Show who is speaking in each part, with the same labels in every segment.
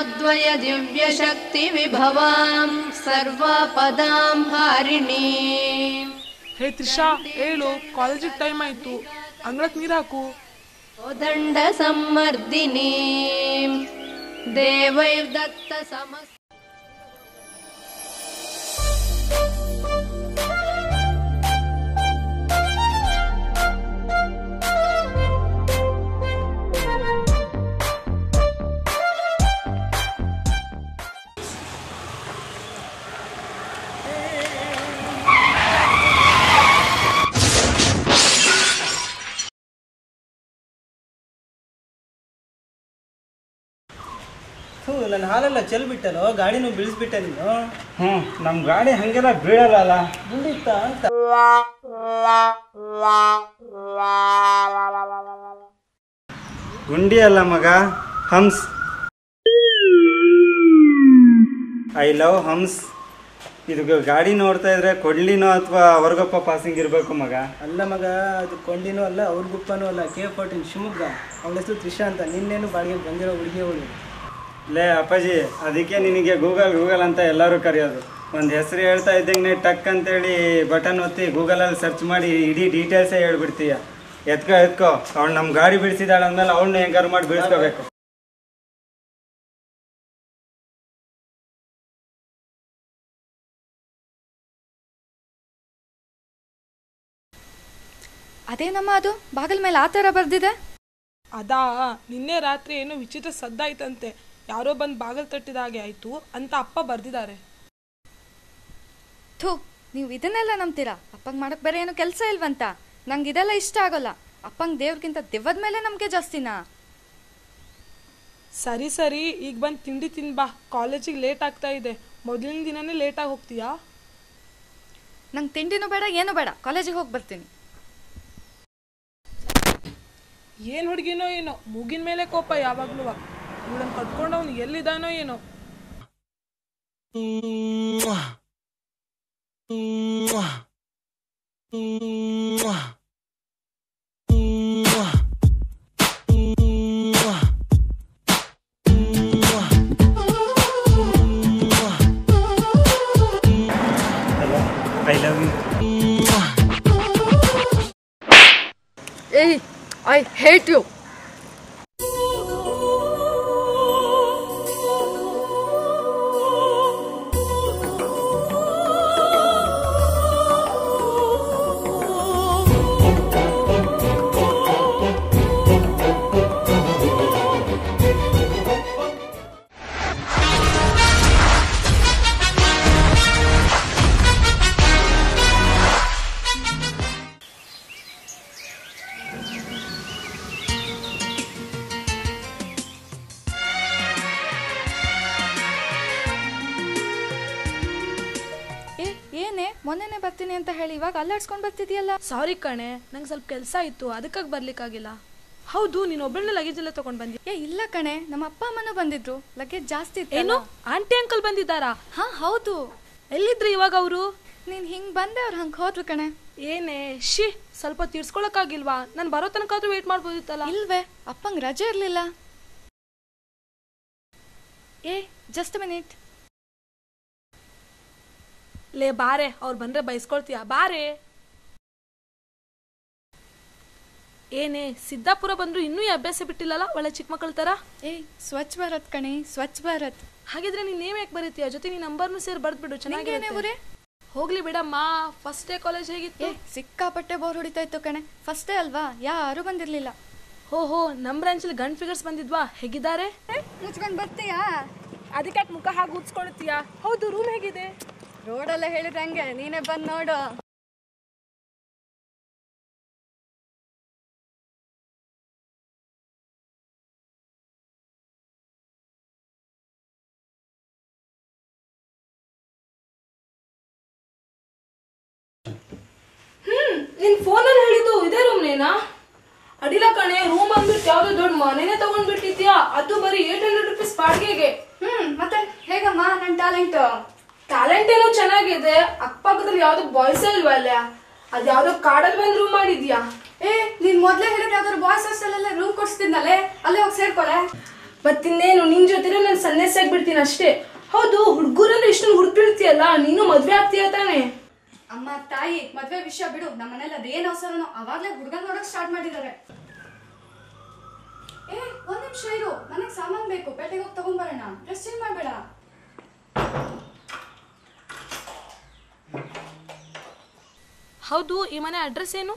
Speaker 1: ಜ್ಞಾನದ್ವಯ ದಿವ್ಯಶಕ್ತಿವಿಭವಾಂ ಸರ್ವಪದಾಂ ಹಾರಿಣೀ
Speaker 2: ಹೇ ತ್ರಿಷಾ ಹೇಳು ಕಾಲೇಜಿಗೆ ಟೈಮ್ ಆಯ್ತು ಅಂಗಳಕ್ಕೆ ನೀರು ಹಾಕು
Speaker 1: ದಂಡ ಸಂಮರ್ದಿನಿ ದೇವೈರ್ದತ್ತ ಸಮಸ್
Speaker 3: ಥೂ ನನ್ನ ಹಾಲೆಲ್ಲ ಚೆಲ್ಬಿಟ್ಟಲ್ಲೋ ಗಾಡಿನೂ ಬೀಳಿಸ್ಬಿಟ್ಟೆ ನೀನು
Speaker 4: ಹ್ಞೂ ನಮ್ಮ ಗಾಡಿ ಹಂಗೆಲ್ಲ ಬೀಳಲ್ಲ
Speaker 3: ಬೀಳಿತ್ತ ಅಂತ
Speaker 4: ಗುಂಡಿ ಅಲ್ಲ ಮಗ ಹಂಸ್ ಐ ಲವ್ ಹಂಸ್ ಇದು ಗಾಡಿ ನೋಡ್ತಾ ಇದ್ರೆ ಕೊಡ್ಲಿನೋ ಅಥವಾ ಹೊರಗಪ್ಪ ಪಾಸಿಂಗ್ ಇರಬೇಕು ಮಗ
Speaker 3: ಅಲ್ಲ ಮಗ ಅದು ಕೊಂಡಿನೂ ಅಲ್ಲ ಅವ್ರ ಗುಪ್ಪನೂ ಅಲ್ಲ ಕೆ ಫೋರ್ಟೀನ್ ಶಿವಮೊಗ್ಗ ಅವಳ ಹೆಸರು ತ್ರಿಷಾ ಅಂತ ನಿನ್ನೇನು ಬಾಡಿಗೆ ಬಂದಿರೋ ಹುಡುಗಿ ಅವಳು
Speaker 4: ಲೇ ಅಪ್ಪಾಜಿ ಅದಕ್ಕೆ ನಿನಗೆ ಗೂಗಲ್ ಗೂಗಲ್ ಅಂತ ಎಲ್ಲರೂ ಕರೆಯೋದು ಒಂದು ಹೆಸರು ಹೇಳ್ತಾ ಇದ್ದಂಗೆ ಟಕ್ ಅಂತೇಳಿ ಬಟನ್ ಒತ್ತಿ ಗೂಗಲಲ್ಲಿ ಸರ್ಚ್ ಮಾಡಿ ಇಡೀ ಡೀಟೇಲ್ಸೇ ಹೇಳ್ಬಿಡ್ತೀಯ ಎತ್ಕೋ ಎತ್ಕೋ ಅವಳು ನಮ್ಮ ಗಾಡಿ ಬಿಡಿಸಿದಾಳೆ ಅಂದಮೇಲೆ ಅವಳನ್ನ ಹೆಂಗಾರು ಮಾಡಿ ಬಿಡಿಸ್ಕೋಬೇಕು
Speaker 5: ಅದೇನಮ್ಮ ಅದು ಬಾಗಿಲ ಮೇಲೆ ಆ ಥರ ಬರ್ದಿದೆ
Speaker 2: ಅದಾ ನಿನ್ನೆ ರಾತ್ರಿ ಏನೋ ವಿಚಿತ್ರ ಸದ್ದಾಯ್ತಂತೆ ಯಾರೋ ಬಂದು ಬಾಗಿಲು ತಟ್ಟಿದ ಹಾಗೆ ಆಯ್ತು ಅಂತ ಅಪ್ಪ ಬರ್ದಿದ್ದಾರೆ
Speaker 5: ಥೂ ನೀವು ಇದನ್ನೆಲ್ಲ ನಂಬ್ತೀರಾ ಅಪ್ಪಂಗೆ ಮಾಡಕ್ ಬೇರೆ ಏನು ಕೆಲಸ ಇಲ್ವಂತ ನಂಗೆ ಇದೆಲ್ಲ ಇಷ್ಟ ಆಗೋಲ್ಲ ಅಪ್ಪಂಗೆ ದೇವ್ರಿಗಿಂತ ದೆವ್ವದ ಮೇಲೆ ನಂಬಿಕೆ ಜಾಸ್ತಿನಾ
Speaker 2: ಸರಿ ಸರಿ ಈಗ ಬಂದು ತಿಂಡಿ ತಿನ್ ಬಾ ಕಾಲೇಜಿಗೆ ಲೇಟ್ ಆಗ್ತಾ ಇದೆ ಮೊದಲಿನ ದಿನನೇ ಲೇಟಾಗಿ ಹೋಗ್ತೀಯಾ
Speaker 5: ನಂಗೆ ತಿಂಡಿನೂ ಬೇಡ ಏನೂ ಬೇಡ ಕಾಲೇಜಿಗೆ ಹೋಗಿ ಬರ್ತೀನಿ
Speaker 2: ಏನು ಹುಡುಗಿನೋ ಏನೋ ಮೂಗಿನ ಮೇಲೆ ಕೋಪ ಯಾವಾಗ್ಲೂ ಇವಳನ್ನು ಕಟ್ಕೊಂಡು ಅವ್ನು ಎಲ್ಲಿದ್ದಾನೋ ಏನೋ
Speaker 4: ಐ ಲವ್ ಯು
Speaker 5: ಏಯ್ ಐ ಹೇಟ್ ಯು ಏ ಏನೇ ಮೊನ್ನೆನೆ ಬರ್ತೀನಿ ಅಂತ ಹೇಳಿ ಇವಾಗ ಅಲ್ಲಾಡ್ಸ್ಕೊಂಡ್ ಬರ್ತಿದ್ಯಲ್ಲ
Speaker 6: ಸಾರಿ ಕಣೆ ನಂಗೆ ಸ್ವಲ್ಪ ಕೆಲಸ ಇತ್ತು ಅದಕ್ಕಾಗಿ ಬರ್ಲಿಕ್ಕಾಗಿಲ್ಲ ಹೌದು ನೀನು ಒಬ್ಬಳನ್ನ ಲಗೇಜ್ ಎಲ್ಲ ತಗೊಂಡ್ ಬಂದಿ
Speaker 5: ಏ ಇಲ್ಲ ಕಣೆ ನಮ್ಮ ಅಪ್ಪ ಅಮ್ಮನೂ ಬಂದಿದ್ರು ಲಗೇಜ್ ಜಾಸ್ತಿ
Speaker 6: ಏನು
Speaker 5: ಇತ್ತೇನೋ
Speaker 6: ಆಂಟಿ ಅಂಕಲ್ ಬಂದಿದ್ದಾರಾ
Speaker 5: ಹಾ ಹೌದು
Speaker 6: ಎಲ್ಲಿದ್ರಿ ಇವಾಗ ಅವರು
Speaker 5: ನೀನ್ ಹಿಂಗ್ ಬಂದೆ ಅವ್ರು ಹಂಗ್ ಹೋದ್ರು ಕಣೆ
Speaker 6: ಏನೇ ಶಿ ಸ್ವಲ್ಪ ತೀರ್ಸ್ಕೊಳಕ್ಕಾಗಿಲ್ವಾ ನಾನು ಬರೋ ತನಕ ಆದ್ರೂ ವೇಟ್ ಮಾಡ್ಬೋದಿತ್ತಲ್ಲ
Speaker 5: ಇಲ್ವೇ ಅಪ್ಪಂಗ್ ರಜೆ ಇರ್ಲಿಲ್ಲ ಏ ಜಸ್ಟ್ ಮಿನಿಟ್
Speaker 6: ಲೇ ಬಾರೆ ಅವ್ರು ಬಂದ್ರೆ ಬೈಸ್ಕೊಳ್ತೀಯಾ ಬಾರೆ ಏನೇ ಸಿದ್ದಾಪುರ ಬಂದ್ರು ಇನ್ನೂ ಈ ಅಭ್ಯಾಸ ಬಿಟ್ಟಿಲ್ಲಲ್ಲ ಒಳ್ಳೆ ಚಿಕ್ಕ ಮಕ್ಕಳ ತರ
Speaker 5: ಏ ಸ್ವಚ್ಛ ಭಾರತ್ ಕಣೆ ಸ್ವಚ್ಛ ಭಾರತ್
Speaker 6: ಹಾಗಿದ್ರೆ ನೀನ್ ನೇಮ್ ಯಾಕೆ ಬರೀತೀಯ ಜೊತೆ ನೀನ್ ನಂಬರ್ನು ಸೇರಿ ಬರ್ದ್ಬಿಡು
Speaker 5: ನಿಂಗೇನೇ
Speaker 6: ಚೆನ್ನಾಗಿರುತ್ತೆ
Speaker 5: ಊರೇ
Speaker 6: ಹೋಗ್ಲಿ ಬಿಡಮ್ಮ ಫಸ್ಟ್ ಡೇ ಕಾಲೇಜ್
Speaker 5: ಏ
Speaker 6: ಹೇಗಿತ್ತು
Speaker 5: ಸಿಕ್ಕಾಪಟ್ಟೆ ಬೋರ್ ಹೊಡಿತಾ ಇತ್ತು ಕಣೆ ಫಸ್ಟೇ ಅಲ್ವಾ ಯಾರು ಬಂದಿರ್ಲಿಲ್ಲ
Speaker 6: ಹೋ ಹೋ ನಮ್ ಬ್ರಾಂಚಲ್ಲಿ ಗಂಡ್ ಫಿಗರ್ಸ್ ಬಂದಿದ್ವಾ ಹೇಗಿದ್ದಾರೆ
Speaker 5: ಮುಚ್ಕೊಂಡ್ ಬರ್ತೀಯಾ
Speaker 6: ಅದಕ್ಕೆ ಮುಖ ಹಾಗೆ ಉಚ್ಕೊಳ್ತೀಯಾ ಹೌದು ರೂಮ್ ಹೇಗಿದೆ
Speaker 5: ರೋಡಲ್ಲೇ ಹೇಳಿದ್ರೆ ಹಂಗೆ ನೀನೇ ಬಂದ್ ನೋಡು
Speaker 6: ನಿನ್ ಫೋನಲ್ಲಿ ಹೇಳಿದ್ದು ಇದೇ ರೂಮ್ನೇನಾ ಅಡಿಲ ಕಣೆ ರೂಮ್ ಅಂದ್ಬಿಟ್ಟು ಯಾವ್ದೋ ದೊಡ್ಡ ಮನೆನೇ ತಗೊಂಡ್ಬಿಟ್ಟಿದ್ಯಾ ಅದು ಬರೀ ಏಟ್ ಹಂಡ್ರೆಡ್ ರುಪೀಸ್ ಬಾಡಿಗೆಗೆ
Speaker 5: ಹ್ಮ್ ಮತ್ತೆ ಹೇಗಮ್ಮ ನನ್ ಟ್ಯಾಲೆಂಟ್
Speaker 6: ಟ್ಯಾಲೆಂಟ್ ಏನೋ ಚೆನ್ನಾಗಿದೆ ಅಕ್ಕಪಕ್ಕದಲ್ಲಿ ಯಾವ್ದೋ ಬಾಯ್ಸ್ ಇಲ್ವಾ ಅಲ್ಲ ಅದ್ ಯಾವ್ದೋ ಕಾಡಲ್ಲಿ ಬಂದ್ ರೂಮ್ ಮಾಡಿದ್ಯಾ
Speaker 5: ಏ ನೀನ್ ಮೊದ್ಲೇ ಹೇಳಿದ್ರೆ ಯಾವ್ದಾದ್ರು ಬಾಯ್ಸ್ ಹಾಸ್ಟೆಲ್ ರೂಮ್ ಕೊಡ್ಸ್ತಿದ್ನಲ್ಲೇ ಅಲ್ಲೇ ಹೋಗಿ ಸೇರ್ಕೊಳೆ
Speaker 6: ಮತ್ತಿನ್ನೇನು ನಿನ್ ಜೊತೆ ನಾನು ಸನ್ಯಾಸಿ ಆಗ್ಬಿಡ್ತೀನಿ ಅಷ್ಟೇ ಹೌದು ಹುಡುಗರಂದ್ರೆ ಇಷ್ಟೊಂದು ಹುಡುಕ್ಬಿಡ್ತೀಯಲ್ಲ ನೀನು ಮದ್ವೆ ಆಗ್ತೀಯ ತಾನೇ
Speaker 5: ಅಮ್ಮ ತಾಯಿ ಮದ್ವೆ ವಿಷಯ ಬಿಡು ನಮ್ಮ ಮನೇಲಿ ಅದೇನ್ ಅವಸರನೋ ಅವಾಗ್ಲೇ ಹುಡುಗ ನೋಡಕ್ ಸ್ಟಾರ್ಟ್ ಮಾಡಿದ್ದಾರೆ ಏ ಒಂದ್ ನಿಮಿಷ ಇರು ನನಗ್ ಸಾಮಾನ್ ಬೇಕು ಪೇಟೆಗೆ ಹೋಗಿ ತಗೊಂಡ್ಬರೋಣ ಡ್ರೆಸ್ ಚೇಂಜ್ ಮಾಡ್ಬೇಡ
Speaker 6: ಹೌದು ಈ ಮನೆ ಅಡ್ರೆಸ್ ಏನು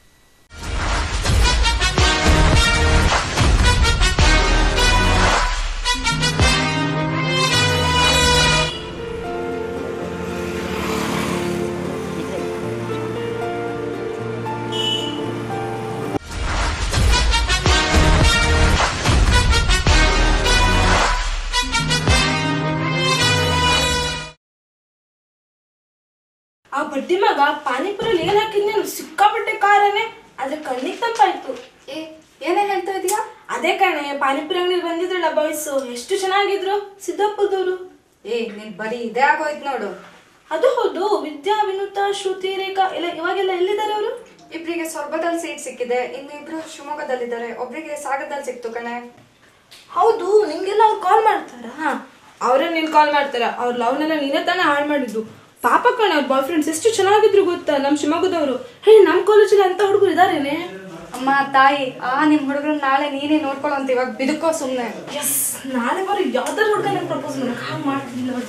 Speaker 6: ಆ ಬಡ್ಡಿ ಮಗ ಪಾನಿಪುರಲ್ಲಿ ಏನ್ ಹಾಕಿದ್ನೆ ಸಿಕ್ಕಾಪಟ್ಟೆ ಖಾರನೇ ಆದ್ರೆ ಕಣ್ಣಿಗೆ ತಂಪಾಯ್ತು
Speaker 5: ಏ ಏನೇ ಹೇಳ್ತಾ ಇದೀಯಾ
Speaker 6: ಅದೇ ಕಣೆ ಪಾನಿಪುರಿ ಅಂಗಡಿ ಬಂದಿದ್ರಲ್ಲ ಬಾಯ್ಸ್ ಎಷ್ಟು ಚೆನ್ನಾಗಿದ್ರು ಸಿದ್ದಾಪುರದವರು
Speaker 5: ಏ ನಿನ್ ಬರೀ ಇದೇ ಆಗೋಯ್ತು ನೋಡು
Speaker 6: ಅದು ಹೌದು ವಿದ್ಯಾ ವಿನುತ ಶ್ರುತಿ ರೇಖಾ ಎಲ್ಲ ಇವಾಗೆಲ್ಲ ಎಲ್ಲಿದ್ದಾರೆ ಅವರು
Speaker 5: ಇಬ್ರಿಗೆ ಸೊರ್ಬದಲ್ಲಿ ಸೀಟ್ ಸಿಕ್ಕಿದೆ ಇನ್ನು ಇಬ್ರು ಶಿವಮೊಗ್ಗದಲ್ಲಿದ್ದಾರೆ ಒಬ್ರಿಗೆ ಸಾಗರದಲ್ಲಿ ಸಿಕ್ತು ಕಣೆ
Speaker 6: ಹೌದು ನಿಂಗೆಲ್ಲ ಅವ್ರು ಕಾಲ್ ಮಾಡ್ತಾರಾ ಅವರೇ ನೀನ್ ಕಾಲ್ ಮಾಡ್ತಾರ ಅವ್ರ ಲವ್ನೆಲ್ಲ ನೀನೇ ತಾನೇ ಹಾಳು ಮಾಡಿದ್ದು ಪಾಪ ಕಣ ಅವ್ರ ಬಾಯ್ ಫ್ರೆಂಡ್ಸ್ ಎಷ್ಟು ಚೆನ್ನಾಗಿದ್ರು ಗೊತ್ತಾ ನಮ್ಮ ಶಿವಮೊಗ್ಗದವರು ಹೇ ನಮ್ಮ ಕಾಲೇಜಲ್ಲಿ ಅಂತ ಹುಡುಗರು ಇದಾರೇನೆ
Speaker 5: ಅಮ್ಮ ತಾಯಿ ಆ ನಿಮ್ ಹುಡುಗರು ನಾಳೆ ನೀನೇ ನೋಡ್ಕೊಳ್ಳೋ ಅಂತ ಇವಾಗ ಬಿದುಕೋ ಸುಮ್ನೆ
Speaker 6: ಎಸ್ ನಾಳೆ ಬರೋ ಯಾವ್ದಾರು ಹುಡುಗ ನಂಗೆ ಪ್ರಪೋಸ್ ಮಾಡಕ್ ಹಾಗೆ ಮಾಡ್ತಿಲ್ಲ ಅವ್ರು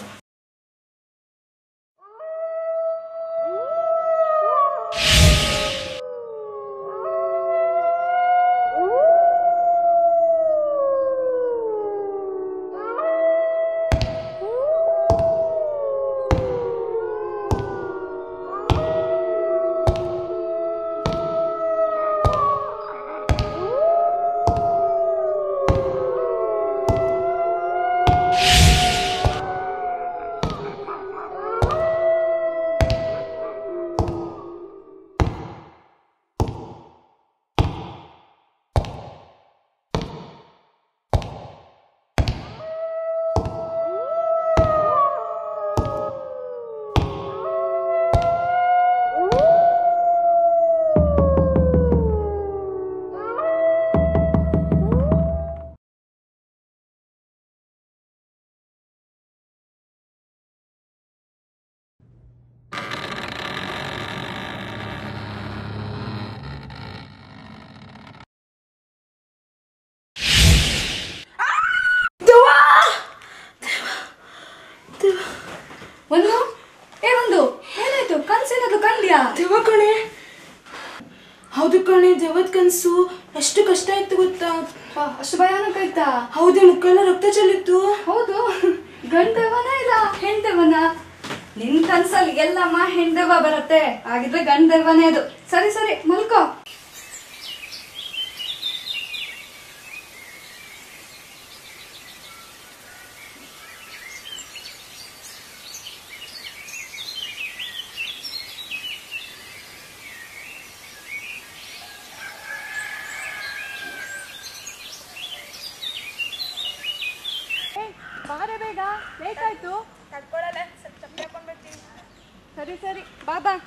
Speaker 5: ಒಂದು ಏ ಒಂದು ಏನಾಯ್ತು ಕನ್ಸೇನದು ಕಂಡ್ಯಾ
Speaker 6: ದೆವ್ವ ಕಣೆ ಹೌದು ಕಣೆ ದೆವ್ವದ ಕನ್ಸು ಎಷ್ಟು ಕಷ್ಟ ಆಯ್ತು ಗೊತ್ತಾ
Speaker 5: ಅಪ್ಪ, ಅಷ್ಟು ಭಯಾನಕ ಆಯ್ತಾ
Speaker 6: ಹೌದೇ ಮುಖ ಎಲ್ಲ ರಕ್ತ ಚೆಲ್ಲಿತ್ತು
Speaker 5: ಹೌದು ಗಂಡವನ ಇಲ್ಲ ಹೆಂಡವನ ನಿನ್ ಕನ್ಸಲ್ಲಿ ಎಲ್ಲಮ್ಮ ಹೆಂಡವ ಬರುತ್ತೆ ಹಾಗಿದ್ರೆ ಗಂಡವನೇ ಅದು ಸರಿ ಸರಿ ಮಲ್ಕೋ ಬಾರೆ ಬೇಗ ಲೇಟ್ ಆಯ್ತು ಸರಿ ಸರಿ ಬಾ ಬಾ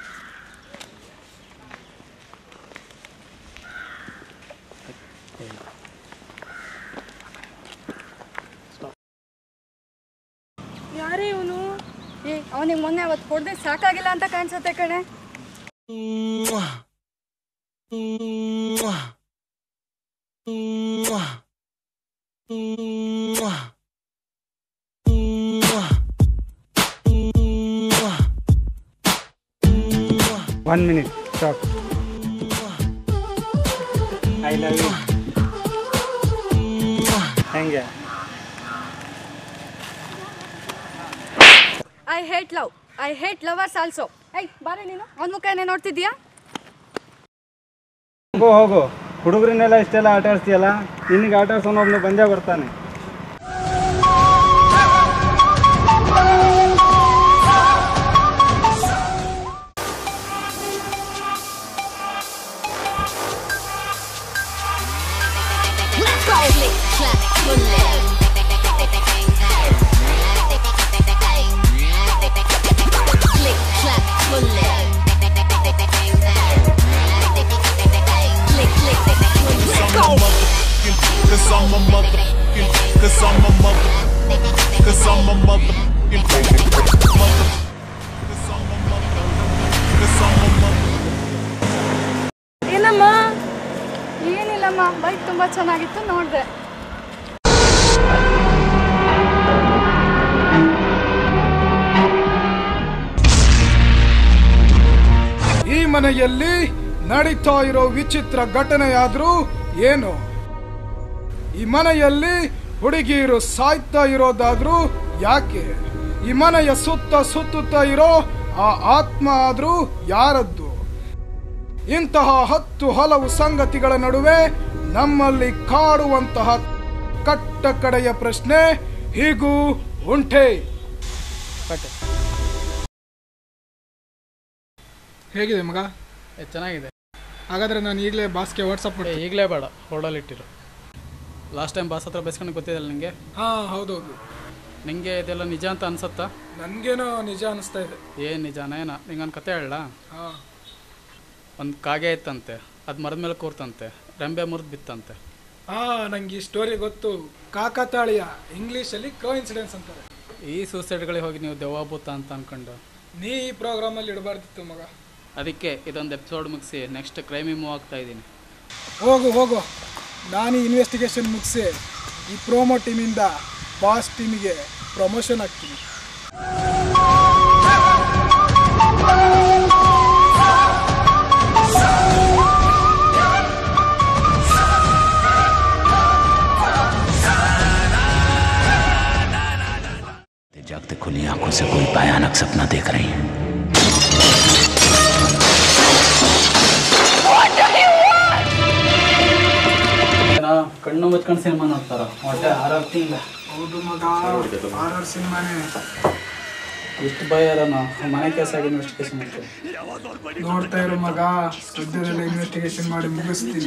Speaker 6: ಯಾರೇ ಇವನು
Speaker 5: ಏ ಅವನಿಗೆ ಮೊನ್ನೆ ಅವತ್ತು ಹೊಡೆದ್ರೆ ಸಾಕಾಗಿಲ್ಲ ಅಂತ ಕಾಣಿಸುತ್ತೆ ಕಣೆ
Speaker 4: one minute stop I love you ಹೆಂಗೆ
Speaker 5: I hate love I hate lovers also I ಬಾರೆ ನೀನು ಅವನ ಮುಖ ಏನೇ ನೋಡ್ತಿದ್ಯಾ
Speaker 4: ಹೋಗು ಹೋಗು ಹುಡುಗರನ್ನೆಲ್ಲ ಇಷ್ಟೆಲ್ಲ ಆಟ ಆಡ್ಸ್ತೀಯಲ್ಲ ನಿನಗೆ ಆಟ ಆಡ್ಸೋನೊಬ್ನು ಬಂದೇ ಬರ್ತಾನೆ
Speaker 7: Click, clap, bullet. Click, clap, bullet. Click, click, bullet.
Speaker 8: Cause I'm a motherfucking
Speaker 6: ಏನಮ್ಮ
Speaker 5: ಏನಿಲ್ಲಮ್ಮ ಬೈಕ್ ತುಂಬ ಚೆನ್ನಾಗಿತ್ತು ನೋಡಿದೆ
Speaker 8: ಈ ಮನೆಯಲ್ಲಿ ನಡೀತಾ ಇರೋ ವಿಚಿತ್ರ ಘಟನೆಯಾದ್ರೂ ಏನು ಈ ಮನೆಯಲ್ಲಿ ಹುಡುಗಿಯರು ಸಾಯ್ತಾ ಇರೋದಾದ್ರೂ ಯಾಕೆ ಈ ಮನೆಯ ಸುತ್ತ ಸುತ್ತುತ್ತಾ ಇರೋ ಆ ಆತ್ಮ ಆದ್ರೂ ಯಾರದ್ದು ಇಂತಹ ಹತ್ತು ಹಲವು ಸಂಗತಿಗಳ ನಡುವೆ ನಮ್ಮಲ್ಲಿ ಕಾಡುವಂತಹ ಕಟ್ಟ ಕಡೆಯ ಪ್ರಶ್ನೆ ಹೀಗೂ ಉಂಟೆ ಹೇಗಿದೆ ಮಗ
Speaker 9: ಚೆನ್ನಾಗಿದೆ
Speaker 8: ಹಾಗಾದ್ರೆ ನಾನು ಈಗಲೇ ಬಾಸ್ಗೆ ವಾಟ್ಸಪ್ ಮಾಡಿ
Speaker 9: ಈಗಲೇ ಬೇಡ ಹೊರಡಲ್ಲಿ ಇಟ್ಟಿರು ಲಾಸ್ಟ್ ಟೈಮ್ ಬಾಸ್ ಹತ್ರ ಬೈಸ್ಕೊಂಡು ಗೊತ್ತಿದ್ದಲ್ಲ ನಿಂಗೆ
Speaker 8: ಹಾ ಹೌದೌದು
Speaker 9: ನಿಂಗೆ ಇದೆಲ್ಲ ನಿಜ ಅಂತ ಅನ್ಸತ್ತಾ
Speaker 8: ನನ್ಗೇನೋ ನಿಜ ಅನಿಸ್ತಾ ಇದೆ
Speaker 9: ಏನು ನಿಜಾನೇನ ನಿಂಗೊಂದು ಕತೆ ಹೇಳ
Speaker 8: ಹಾ
Speaker 9: ಒಂದು ಕಾಗೆ ಇತ್ತಂತೆ ಅದು ಮರದ ಮೇಲೆ ಕೂರ್ತಂತೆ ರೆಂಬೆ ಮುರಿದು ಬಿತ್ತಂತೆ
Speaker 8: ಹಾ ನಂಗೆ ಈ ಸ್ಟೋರಿ ಗೊತ್ತು ಕಾಕತಾಳಿಯ ಇಂಗ್ಲಿಷಲ್ಲಿ ಕೋ ಇನ್ಸಿಡೆನ್ಸ್ ಅಂತಾರೆ
Speaker 9: ಈ ಸೂಸೈಡ್ಗಳಿಗೆ ಹೋಗಿ ನೀವು ದೆವ್ವ ಭೂತ ಅಂತ ಅನ್ಕೊಂಡು
Speaker 8: ನೀ ಈ ಪ್ರೋಗ್ರಾಮಲ್ಲಿ ಇಡಬಾರ್ದಿತ್ತು ಮಗ
Speaker 9: ಅದಕ್ಕೆ ಇದೊಂದು ಎಪಿಸೋಡ್ ಮುಗಿಸಿ ನೆಕ್ಸ್ಟ್ ಕ್ರೈಮಿಗೆ ಮೂವ್ ಆಗ್ತಾ ಇದ್ದೀನಿ
Speaker 8: ಹೋಗು ಹೋಗು ನಾನು ಈ ಇನ್ವೆಸ್ಟಿಗೇಷನ್ ಮುಗಿಸಿ ಈ ಪ್ರೋಮೋ ಟೀಮಿಂದ ಬಾಸ್ ಟೀಮಿಗೆ ಪ್ರಮೋಷನ್ ಆಗ್ತೀನಿ
Speaker 10: जागते खुली आंखों से कोई भयानक सपना देख रही है
Speaker 9: ಏನೋ ಕಣ್ಣು ಮುಚ್ಕೊಂಡು ಸಿನಿಮಾ ನೋಡ್ತಾರ ಹೊಟ್ಟೆ ಆರಾಗ್ತಿಲ್ಲ
Speaker 8: ಹೌದು ಮಗ ಆರ್ ಸಿನಿಮಾನೇ
Speaker 9: ಇಷ್ಟು ಭಯ ಇರೋಣ ಮನೆ ಕೆಲಸ ಆಗಿ ಇನ್ವೆಸ್ಟಿಗೇಷನ್ ಮಾಡ್ತೀವಿ
Speaker 8: ನೋಡ್ತಾ ಇರೋ ಮಗ ಸದ್ಯದಲ್ಲೇ ಇನ್ವೆಸ್ಟಿಗೇಷನ್ ಮಾಡಿ ಮುಗಿಸ್ತೀನಿ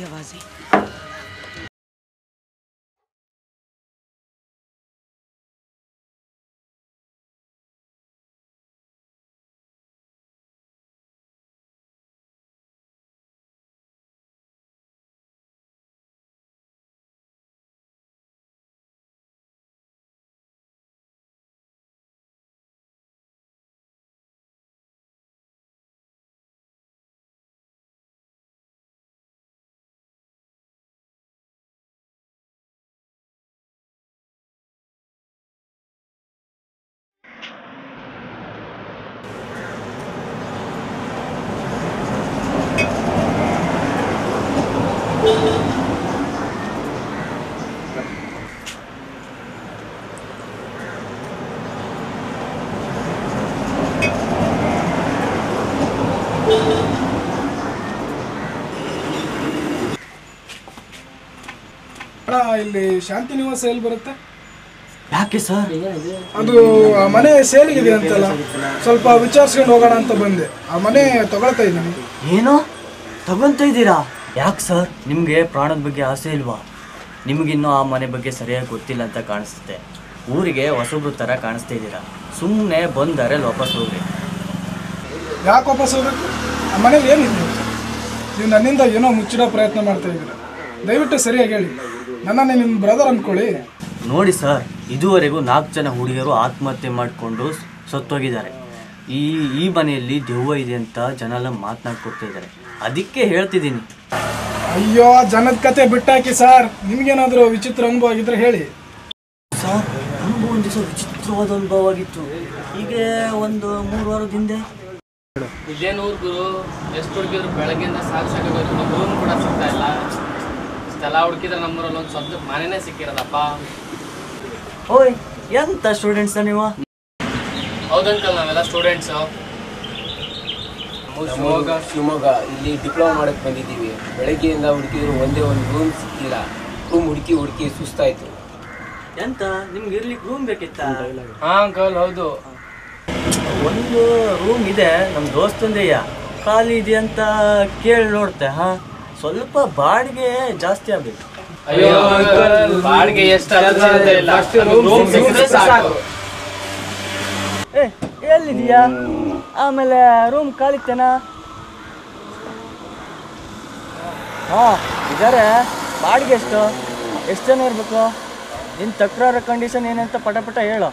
Speaker 8: ಅಣ್ಣ ಇಲ್ಲಿ ಶಾಂತಿ ನಿವಾಸ ಎಲ್ಲಿ ಬರುತ್ತೆ
Speaker 10: ಯಾಕೆ ಸರ್
Speaker 8: ಅದು ಆ ಮನೆ ಸೇಲಿಗಿದೆ ಅಂತಲ್ಲ ಸ್ವಲ್ಪ ವಿಚಾರಿಸ್ಕೊಂಡು ಹೋಗೋಣ ಅಂತ ಬಂದೆ ಆ ಮನೆ ತಗೊಳ್ತಾ ಇದ್ದೀನಿ
Speaker 10: ಏನು ತಗೊಂತ ಇದ್ದೀರಾ ಯಾಕೆ ಸರ್ ನಿಮಗೆ ಪ್ರಾಣದ ಬಗ್ಗೆ ಆಸೆ ಇಲ್ವಾ ನಿಮಗಿನ್ನೂ ಆ ಮನೆ ಬಗ್ಗೆ ಸರಿಯಾಗಿ ಗೊತ್ತಿಲ್ಲ ಅಂತ ಕಾಣಿಸುತ್ತೆ ಊರಿಗೆ ಹೊಸಬ್ರು ಥರ ಕಾಣಿಸ್ತಾ ಇದ್ದೀರಾ ಸುಮ್ಮನೆ ಬಂದರೆ ವಾಪಸ್ ಹೋಗ್ರಿ
Speaker 8: ಯಾಕೆ ವಾಪಸ್ ಹೋಗ್ಬೇಕು ಆ ಮನೇಲಿ ಏನಿದೆ ನೀವು ನನ್ನಿಂದ ಏನೋ ಮುಚ್ಚಿಡೋ ಪ್ರಯತ್ನ ಮಾಡ್ತಾ ಇದ್ದೀರಾ ದಯವಿಟ್ಟು ಸರಿಯಾಗಿ ಹೇಳಿ ನನ್ನನ್ನೇ ನಿಮ್ಮ ಬ್ರದರ್ ಅಂದ್ಕೊಳ್ಳಿ
Speaker 10: ನೋಡಿ ಸರ್ ಇದುವರೆಗೂ ನಾಲ್ಕು ಜನ ಹುಡುಗಿಯರು ಆತ್ಮಹತ್ಯೆ ಮಾಡಿಕೊಂಡು ಸತ್ತೋಗಿದ್ದಾರೆ ಈ ಈ ಮನೆಯಲ್ಲಿ ದೆವ್ವ ಇದೆ ಅಂತ ಜನ ಎಲ್ಲ ಮಾತನಾಡ್ಕೊಡ್ತಾ ಇದ್ದಾರೆ ಅದಕ್ಕೆ ಹೇಳ್ತಿದ್ದೀನಿ
Speaker 8: ಅಯ್ಯೋ ಜನದ ಕತೆ ಬಿಟ್ಟಾಕಿ ಸರ್ ನಿಮ್ಗೇನಾದರೂ ವಿಚಿತ್ರ ಅನುಭವ ಆಗಿದ್ರೆ ಹೇಳಿ
Speaker 10: ಸರ್ ನಮಗೂ ಒಂದು ದಿವಸ ವಿಚಿತ್ರವಾದ ಅನುಭವ ಆಗಿತ್ತು ಹೀಗೆ ಒಂದು ಮೂರು ವಾರದ ಹಿಂದೆ
Speaker 11: ಇದೇನು ಊರು ಗುರು ಎಷ್ಟು ಹುಡುಗಿದ್ರು ಬೆಳಗ್ಗೆಯಿಂದ ಸಾಕು ಸಾಕಾಗೋಯ್ತು ನಮ್ಮ ರೂಮ್ ಕೂಡ ಸಿಗ್ತಾ ಇಲ್ಲ ಇಷ್ಟೆಲ್ಲ ಹುಡುಕಿದ್ರೆ ನಮ್ಮೂರಲ್ಲಿ ಒಂದು ಸ್ವಂತ ಮನೆನೇ ಸಿಕ್ಕಿರೋದಪ್ಪ
Speaker 10: ಓಯ್ ಎಂತ ಸ್ಟೂಡೆಂಟ್ಸ ನೀವು
Speaker 11: ಹೌದಂಕಲ್ ನಾವೆಲ್ಲ ಸ್ಟೂಡೆಂಟ್ಸು
Speaker 12: ಶಿವಮೊಗ್ಗ ಶಿವಮೊಗ್ಗ ಇಲ್ಲಿ ಡಿಪ್ಲೊಮಾ ಮಾಡಕ್ಕೆ ಬಂದಿದ್ದೀವಿ ಬೆಳಗ್ಗೆಯಿಂದ ಹುಡುಕಿದ್ರು ಒಂದೇ ಒಂದು ರೂಮ್ ಸಿಕ್ಕಿಲ್ಲ ರೂಮ್ ಹುಡುಕಿ ಹುಡುಕಿ ಸುಸ್ತಾಯ್ತು
Speaker 10: ಎಂತ ನಿಮ್ಗೆ ಇರ್ಲಿಕ್ಕೆ ರೂಮ್ ಬೇಕಿತ್ತ
Speaker 11: ಹಾ ಅಂಕಲ್ ಹೌದು
Speaker 10: ಒಂದು ರೂಮ್ ಇದೆ ನಮ್ಮ ದೋಸ್ತಂದೆಯ ಖಾಲಿ ಇದೆ ಅಂತ ಕೇಳಿ ನೋಡ್ತೆ ಹಾ ಸ್ವಲ್ಪ ಬಾಡಿಗೆ ಜಾಸ್ತಿ ಆಗ್ಬೇಕು
Speaker 11: ಅಯ್ಯೋ ಅಂಕಲ್ ಬಾಡಿಗೆ ಎಷ್ಟು ಇಲ್ಲ ರೂಮ್ ಸಿಕ್ಕಿದ್ರೆ ಸಾಕು
Speaker 10: ಏ ಎಲ್ಲಿದೆಯಾ ಆಮೇಲೆ ರೂಮ್ ಖಾಲಿತ್ತೇನಾ ಹಾ ಇದಾರೆ ಬಾಡಿಗೆ ಎಷ್ಟು ಎಷ್ಟು ಜನ ಇರಬೇಕು ನಿನ್ನ ತಕರಾರ ಕಂಡೀಷನ್ ಏನಂತ ಪಟ ಪಟ ಹೇಳು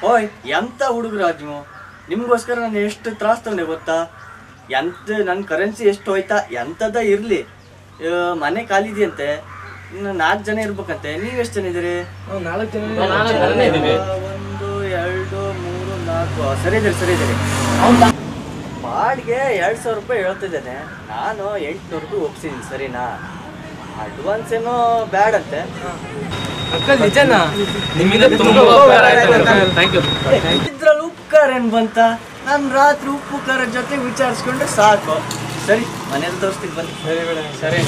Speaker 10: ಓಯ್ ಎಂತ ಹುಡುಗರಾಜ್ ನೀವು ನಿಮ್ಗೋಸ್ಕರ ನಾನು ಎಷ್ಟು ತ್ರಾಸ್ ತಗೊಂಡೆ ಗೊತ್ತಾ ಎಂತ ನನ್ನ ಕರೆನ್ಸಿ ಎಷ್ಟು ಹೋಯ್ತಾ ಎಂಥದ್ದ ಇರಲಿ ಮನೆ ಖಾಲಿದೆಯಂತೆ ಇನ್ನು ನಾಲ್ಕು ಜನ ಇರ್ಬೇಕಂತೆ ನೀವು ಎಷ್ಟು ಜನ ಇದ್ದೀರಿ
Speaker 11: ನಾಲ್ಕು ಜನ ಇದ್ದೀವಿ.
Speaker 10: ಒಂದು ಎರಡು ಮೂರು ನಾಲ್ಕು ಆ, ಸರಿ ಇದ್ದೀರಿ ಸರಿ ಇದ್ದೀರಿ ಬಾಡಿಗೆ ಎರಡು ಸಾವಿರ ರೂಪಾಯಿ ಹೇಳ್ತಿದ್ದೇನೆ ನಾನು ಎಂಟುನೂರು ಒಪ್ಸಿದ್ದೀನಿ ಸರಿನಾ ಅಡ್ವಾನ್ಸ್ ಏನೋ ಬ್ಯಾಡಂತೆ
Speaker 11: ಅಂಕಲ್ ನಿಜನಾ ನಿಮ್ಮಿಂದ ತುಂಬಾ ಉಪಕಾರ ಆಯ್ತು ಅಂಕಲ್ ಥ್ಯಾಂಕ್ ಯು
Speaker 10: ಇದ್ರಲ್ಲಿ ಉಪ್ಕಾರ ಏನ್ ಬಂತ ನಾನು ರಾತ್ರಿ ಉಪ್ಪು ಖಾರ ಜೊತೆ ವಿಚಾರಿಸ್ಕೊಂಡ್ರೆ ಸಾಕು ಸರಿ ಮನೇಲಿ ತೋರಿಸ್ತೀನಿ ಬನ್ನಿ ಸರಿ ಬೇಡ
Speaker 11: ಸರಿ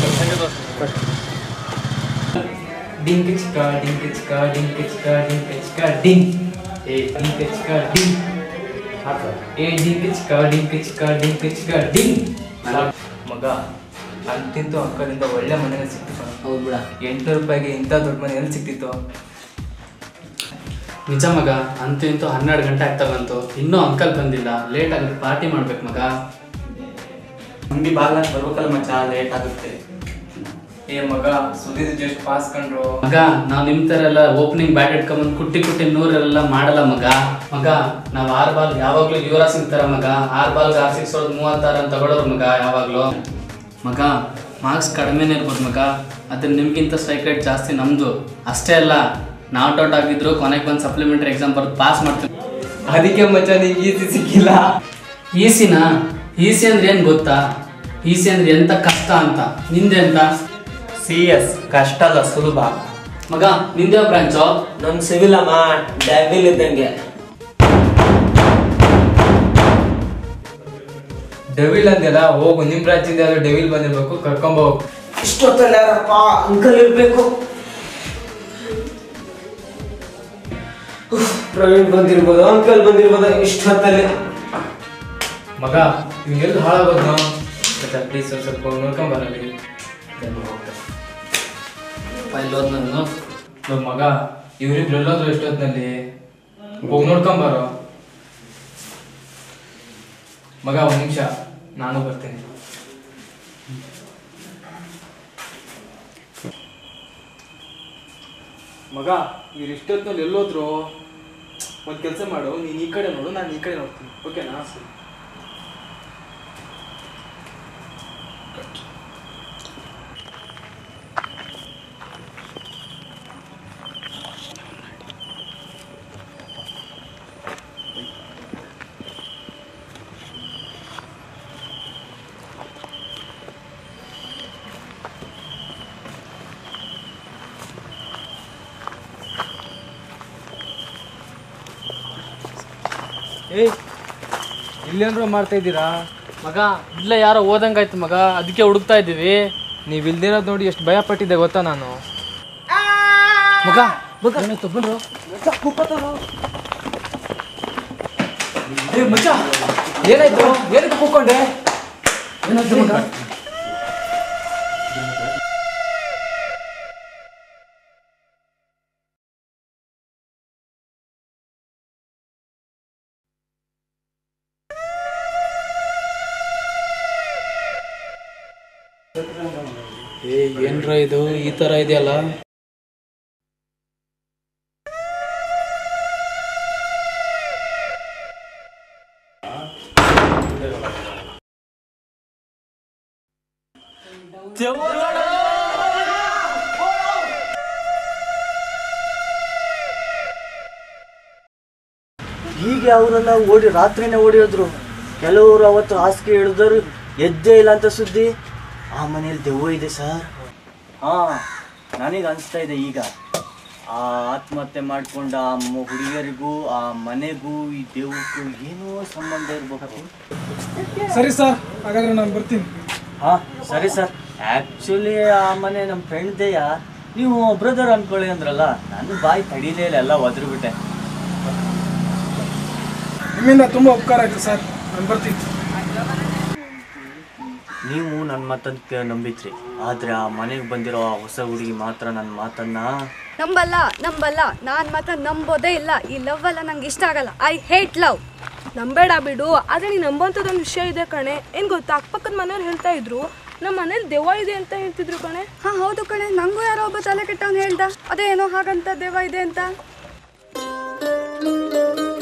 Speaker 13: ಡಿಂಕ್ ಚಿಕ್ಕ ಡಿಂಕ್ ಚಿಕ್ಕ ಡಿಂಕ್ ಚಿಕ್ಕ ಡಿಂಕ್ ಚಿಕ್ಕ ಡಿಂಕ್ ಏ ಡಿಂಕ್ ಚಿಕ್ಕ ಡಿಂಕ್ ಏ ಡಿಂಕ್ ಚಿಕ್ಕ ಡಿಂಕ್ ಚಿಕ್ಕ ಡಿಂಕ್ ಚಿಕ್ಕ ಡಿಂಕ್ ಮಗ ಅಂತಿಂತೂ ಅಂಕಲಿಂದ ಒಳ್ಳೆ ಮನೆಗೆ ಸಿಕ್ತಿತ್ತು ಹೌದು ಬಿಡ ಎಂಟು ರೂಪಾಯಿಗೆ ಇಂಥ ದೊಡ್ಡ ಮನೆ ಎಲ್ಲಿ ಸಿಕ್ತಿತ್ತು
Speaker 11: ನಿಜ ಮಗ ಅಂತೂ ಇಂತೂ ಹನ್ನೆರಡು ಗಂಟೆ ಆಗ್ತಾ ಬಂತು ಇನ್ನೂ ಅಂಕಲ್ ಬಂದಿಲ್ಲ ಲೇಟ್ ಆಗುತ್ತೆ ಪಾರ್ಟಿ ಮಾಡ್ಬೇಕು ಮಗ
Speaker 13: ಅಂಗಡಿ ಬಾಗ್ಲ ಬರ್ಬೇಕಲ್ಲ ಮಚ್ಚ ಲೇಟ್ ಆಗುತ್ತೆ ಏ ಮಗ ಸುದೀರ್ ಜಸ್ಟ್ ಪಾಸ್ ಕಂಡ್ರು
Speaker 11: ಮಗ ನಾವ್ ನಿಮ್ ತರ ಎಲ್ಲ ಓಪನಿಂಗ್ ಬ್ಯಾಟ್ ಇಟ್ಕೊಂಬಂದ್ ಕುಟ್ಟಿ ಕುಟ್ಟಿ ನೂರೆಲ್ಲ ಮಾಡಲ್ಲ ಮಗ ಮಗ ನಾವ್ ಆರ್ ಬಾಲ್ ಯಾವಾಗ್ಲೂ ಯುವರಾಜ್ ಸಿಂಗ್ ತರ ಮಗ ಆರ್ ಬಾಲ್ ಆರ್ ಸಿಕ್ಸ್ ಹೊಡೆದ್ ಮೂವತ್ತಾರು ಅಂತ ತಗೊಳೋರು ಮಗ ಯಾವಾಗ್ಲೂ ಮಗ ಮಾರ್ಕ್ಸ್ ಕಡಿಮೆನೇ ಇರ್ಬೋದು ಮಗ ಅದ್ರ ನಿಮ್ಗಿಂತ ಸ್ಟ್ರೈಕ್ ರೇಟ್ ಜಾಸ್ತಿ ನಮ್ದು ಅಷ್ಟೇ ಅಲ್ಲ ನಾಟ್ ಔಟ್ ಆಗಿದ್ರು ಕೊನೆಗೆ ಬಂದು ಸಪ್ಲಿಮೆಂಟರಿ ಎಕ್ಸಾಮ್ ಬರ್ದು ಪಾಸ್ ಮಾಡ್ತೀವಿ
Speaker 13: ಅದಕ್ಕೆ ಮಚ್ಚ ನಿಂಗೆ ಈಸಿ ಸಿಕ್ಕಿಲ್ಲ
Speaker 11: ಈಸಿನಾ ಈಸಿ ಅಂದ್ರೆ ಏನ್ ಗೊತ್ತಾ ಈಸಿ ಅಂದ್ರೆ ಎಂತ ಕಷ್ಟ ಅಂತ ನಿಂದೆ ಅಂತ
Speaker 14: ಸಿ ಎಸ್ ಕಷ್ಟ ಅಲ್ಲ ಸುಲಭ
Speaker 11: ಮಗ ನಿಂದೇ ಬ್ರಾಂಚು
Speaker 14: ನಮ್ ಸಿವಿಲ್ ಅಮ್ಮ ಡೆವಿಲ್ ಇದ್ದಂಗೆ
Speaker 13: ಡೆವಿಲ್ ಅಂದೆಲ್ಲ ಹೋಗು ನಿಮ್ ಬ್ರಾಂಚಿಂದ ಯಾವ್ದೋ ಡೆವಿಲ್ ಬಂದಿರ್ಬೇಕು ಕರ್ಕೊಂಬೋ
Speaker 14: ಇಷ್ಟೊತ್ತಲ್ಲಿ ಯಾರಪ್ಪ ಅಂಕಲ್ ಇರ್ಬೇಕು ಉಫ್, ಪ್ರವೀಣ್ ಬಂದಿರ್ಬೋದು ಅಂಕಲ್ ಬಂದಿರ್ಬೋದು ಇಷ್ಟೊತ್ತಲ್ಲಿ
Speaker 13: ಮಗ ಇವ್ ಎಲ್ಲಿ ಹಾಳಾಗೋದ್ ನಾವು ಪ್ಲೀಸ್ ಸ್ವಲ್ಪ ನೋಡ್ಕೊಂಬರಲ್ಲಿ
Speaker 11: ನಾನು
Speaker 13: ನೋಡ್ ಮಗ ಇವ್ರಿಬ್ರು ಎಲ್ಲೋದ್ರು ಎಷ್ಟೊತ್ತಿನಲ್ಲಿ ಹೋಗಿ ನೋಡ್ಕೊಂಬಾರೋ ಮಗ ಒಂದ್ ನಿಮಿಷ ನಾನು ಬರ್ತೀನಿ ಮಗ ಇವ್ರು ಇಷ್ಟೊತ್ತಿನಲ್ಲಿ ಎಲ್ಲೋದ್ರು ಒಂದ್ ಕೆಲಸ ಮಾಡು ನೀನ್ ಈ ಕಡೆ ನೋಡು ನಾನು ಈ ಕಡೆ ನೋಡ್ತೀನಿ ಓಕೆನಾ ಸರಿ
Speaker 15: ಏಯ್ ಇಲ್ಲೇನ್ರೋ ಮಾಡ್ತಾ ಇದ್ದೀರಾ
Speaker 11: ಮಗ ಇಲ್ಲೇ ಯಾರೋ ಓದಂಗಾಯ್ತು ಮಗ ಅದಕ್ಕೆ ಹುಡುಕ್ತಾ ಇದ್ದೀವಿ
Speaker 15: ನೀವು ಇಲ್ದಿರೋದು ನೋಡಿ ಎಷ್ಟು ಭಯ ಪಟ್ಟಿದ್ದೆ ಗೊತ್ತಾ ನಾನು
Speaker 11: ಮಗ ಮಗ ಏನಾಯ್ತು ಬನ್ರು
Speaker 15: ಏ ಮಚ್ಚ ಏನಾಯ್ತು ಏನಕ್ಕೆ ಕೂಕೊಂಡೆ
Speaker 11: ಏನಾಯ್ತು ಮಗ ಏ ಏನ್ರ ಇದು ಈ ತರ ಇದೆಯಲ್ಲ
Speaker 10: ಹೀಗೆ ಅವರೆಲ್ಲ ಓಡಿ ರಾತ್ರಿನೇ ಓಡಿ ಹೋದ್ರು ಕೆಲವರು ಅವತ್ತು ಹಾಸಿಗೆ ಇಳಿದವರು ಎದ್ದೇ ಇಲ್ಲ ಅಂತ ಸುದ್ದಿ ಆ ಮನೇಲಿ ದೆವ್ವ ಇದೆ ಸರ್ ಹಾ ನನಗೆ ಅನಿಸ್ತಾ ಇದೆ ಈಗ ಆ ಆತ್ಮಹತ್ಯೆ ಮಾಡ್ಕೊಂಡ ಆ ಮ- ಹುಡುಗಿಯರಿಗೂ ಆ ಮನೆಗೂ ಈ ದೆವ್ವಕ್ಕೂ ಏನೋ ಸಂಬಂಧ ಇರ್ಬೇಕು
Speaker 8: ಸರಿ ಸರ್ ಹಾಗಾದ್ರೆ ನಾನು ಬರ್ತೀನಿ
Speaker 10: ಹಾ ಸರಿ ಸರ್ ಆ್ಯಕ್ಚುಲಿ ಆ ಮನೆ ನಮ್ಮ ಫ್ರೆಂಡ್ದೆಯ ನೀವು ಬ್ರದರ್ ಅನ್ಕೊಳ್ಳಿ ಅಂದ್ರಲ್ಲ ನನ್ನ ಬಾಯಿ ತಡೀಲೇ ಇಲ್ಲ ಎಲ್ಲ ಒದ್ರುಬಿಟ್ಟೆ
Speaker 8: ನಿಮ್ಮಿಂದ ತುಂಬ ಉಪಕಾರ ಆಯ್ತು ಸರ್ ನಾನು ಬರ್ತೀನಿ
Speaker 10: ನೀವು ನನ್ನ ಮಾತನ್ನ ನಂಬಿದ್ರಿ ಆದ್ರೆ ಆ ಮನೆಗೆ ಬಂದಿರೋ ಆ ಹೊಸ ಹುಡುಗಿ ಮಾತ್ರ ನನ್ನ ಮಾತನ್ನ
Speaker 5: ನಂಬಲ್ಲ ನಂಬಲ್ಲ ನಾನು ಮಾತ್ರ ನಂಬೋದೇ ಇಲ್ಲ ಈ ಲವ್ ಎಲ್ಲ ನಂಗೆ ಇಷ್ಟ ಆಗಲ್ಲ ಐ ಹೇಟ್ ಲವ್
Speaker 6: ನಂಬೇಡ ಬಿಡು ಆದ್ರೆ ನೀನ್ ನಂಬೋಂಥದ್ದೊಂದು ವಿಷಯ ಇದೆ ಕಣೆ ಏನ್ ಗೊತ್ತಾ ಅಕ್ಕಪಕ್ಕದ ಮನೆಯವ್ರು ಹೇಳ್ತಾ ಇದ್ರು ನಮ್ಮ ಮನೇಲಿ ದೆವ್ವ ಇದೆ ಅಂತ ಹೇಳ್ತಿದ್ರು ಕಣೆ
Speaker 5: ಹಾ ಹೌದು ಕಣೆ ನಂಗೂ ಯಾರೋ ಒಬ್ಬ ತಲೆ ಕೆಟ್ಟವನು ಹೇಳ್ದ ಅದೇನೋ ಹಾಗಂತ ದೆವ್ವ ಇದೆ ಅಂತ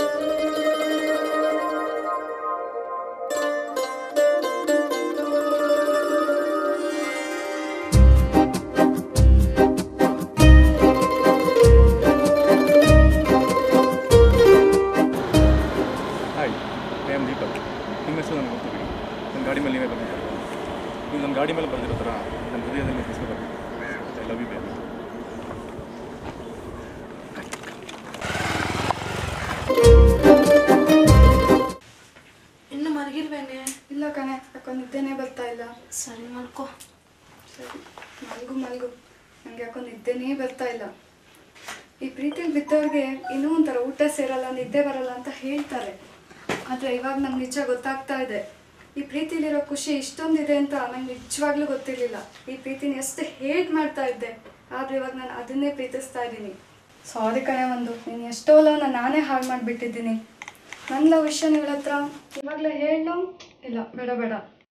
Speaker 5: ಯಾಕೋ ನಿದ್ದೆನೇ ಬರ್ತಾ ಇಲ್ಲ ಸರಿ ಮಲ್ಕೋ ಸರಿ ಮಲ್ಗು ಮಲ್ಗು ನಂಗೆ ಯಾಕೋ ನಿದ್ದೆನೇ ಬರ್ತಾ ಇಲ್ಲ ಈ ಪ್ರೀತಿಲಿ ಬಿದ್ದವ್ರಿಗೆ ಇನ್ನೂ ಒಂಥರ ಊಟ ಸೇರಲ್ಲ ನಿದ್ದೆ ಬರಲ್ಲ ಅಂತ ಹೇಳ್ತಾರೆ ಆದರೆ ಇವಾಗ ನಂಗೆ ನಿಜ ಗೊತ್ತಾಗ್ತಾ ಇದೆ ಈ ಪ್ರೀತಿಲಿರೋ ಖುಷಿ ಇಷ್ಟೊಂದಿದೆ ಅಂತ ನಂಗೆ ನಿಜವಾಗ್ಲೂ ಗೊತ್ತಿರಲಿಲ್ಲ ಈ ಪ್ರೀತಿನ ಎಷ್ಟು ಹೇಟ್ ಮಾಡ್ತಾ ಇದ್ದೆ ಆದರೆ ಇವಾಗ ನಾನು ಅದನ್ನೇ ಪ್ರೀತಿಸ್ತಾ ಇದ್ದೀನಿ ಸಾರಿ ಕಣೆ ಒಂದು ನೀನು ಎಷ್ಟೋ ಲವ್ನ ನಾನೇ ಹಾಳು ಮಾಡಿಬಿಟ್ಟಿದ್ದೀನಿ ನನ್ನ ಲವ್ ವಿಷಯ ನಿಗಳ ಹತ್ರ ಇವಾಗಲೇ ಹೇಳು ಇಲ್ಲ ಬೇಡ ಬೇಡ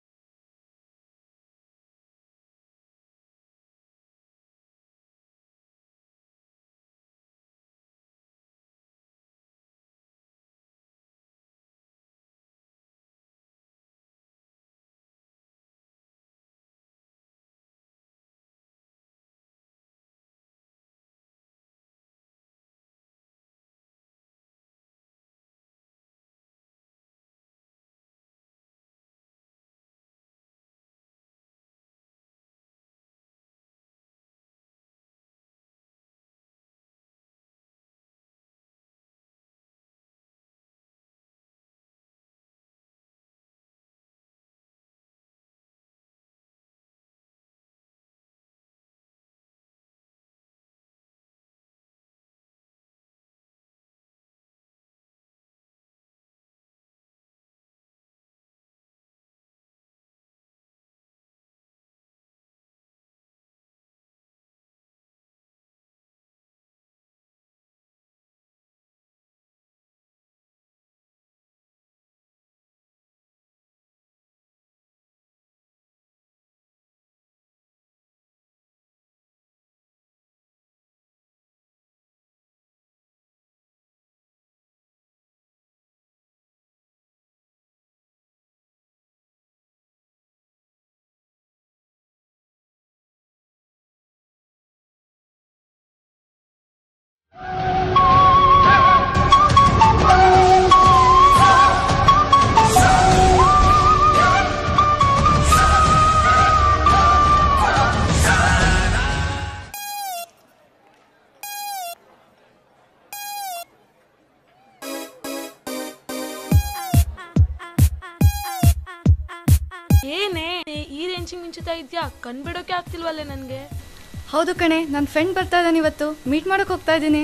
Speaker 2: ಏನೇ ಈ ರೇಂಜಿಗೆ ಮಿಂಚುತ್ತಾ ಇದ್ಯಾ ಕಣ್ಬಿಡೋಕೆ ಆಗ್ತಿಲ್ವಲ್ಲೇ ನನಗೆ
Speaker 5: ಹೌದು ಕಣೆ ನನ್ನ ಫ್ರೆಂಡ್ ಬರ್ತಾ ಇದ್ದಾನೆ ಇವತ್ತು ಮೀಟ್ ಮಾಡೋಕೆ ಹೋಗ್ತಾ ಇದ್ದೀನಿ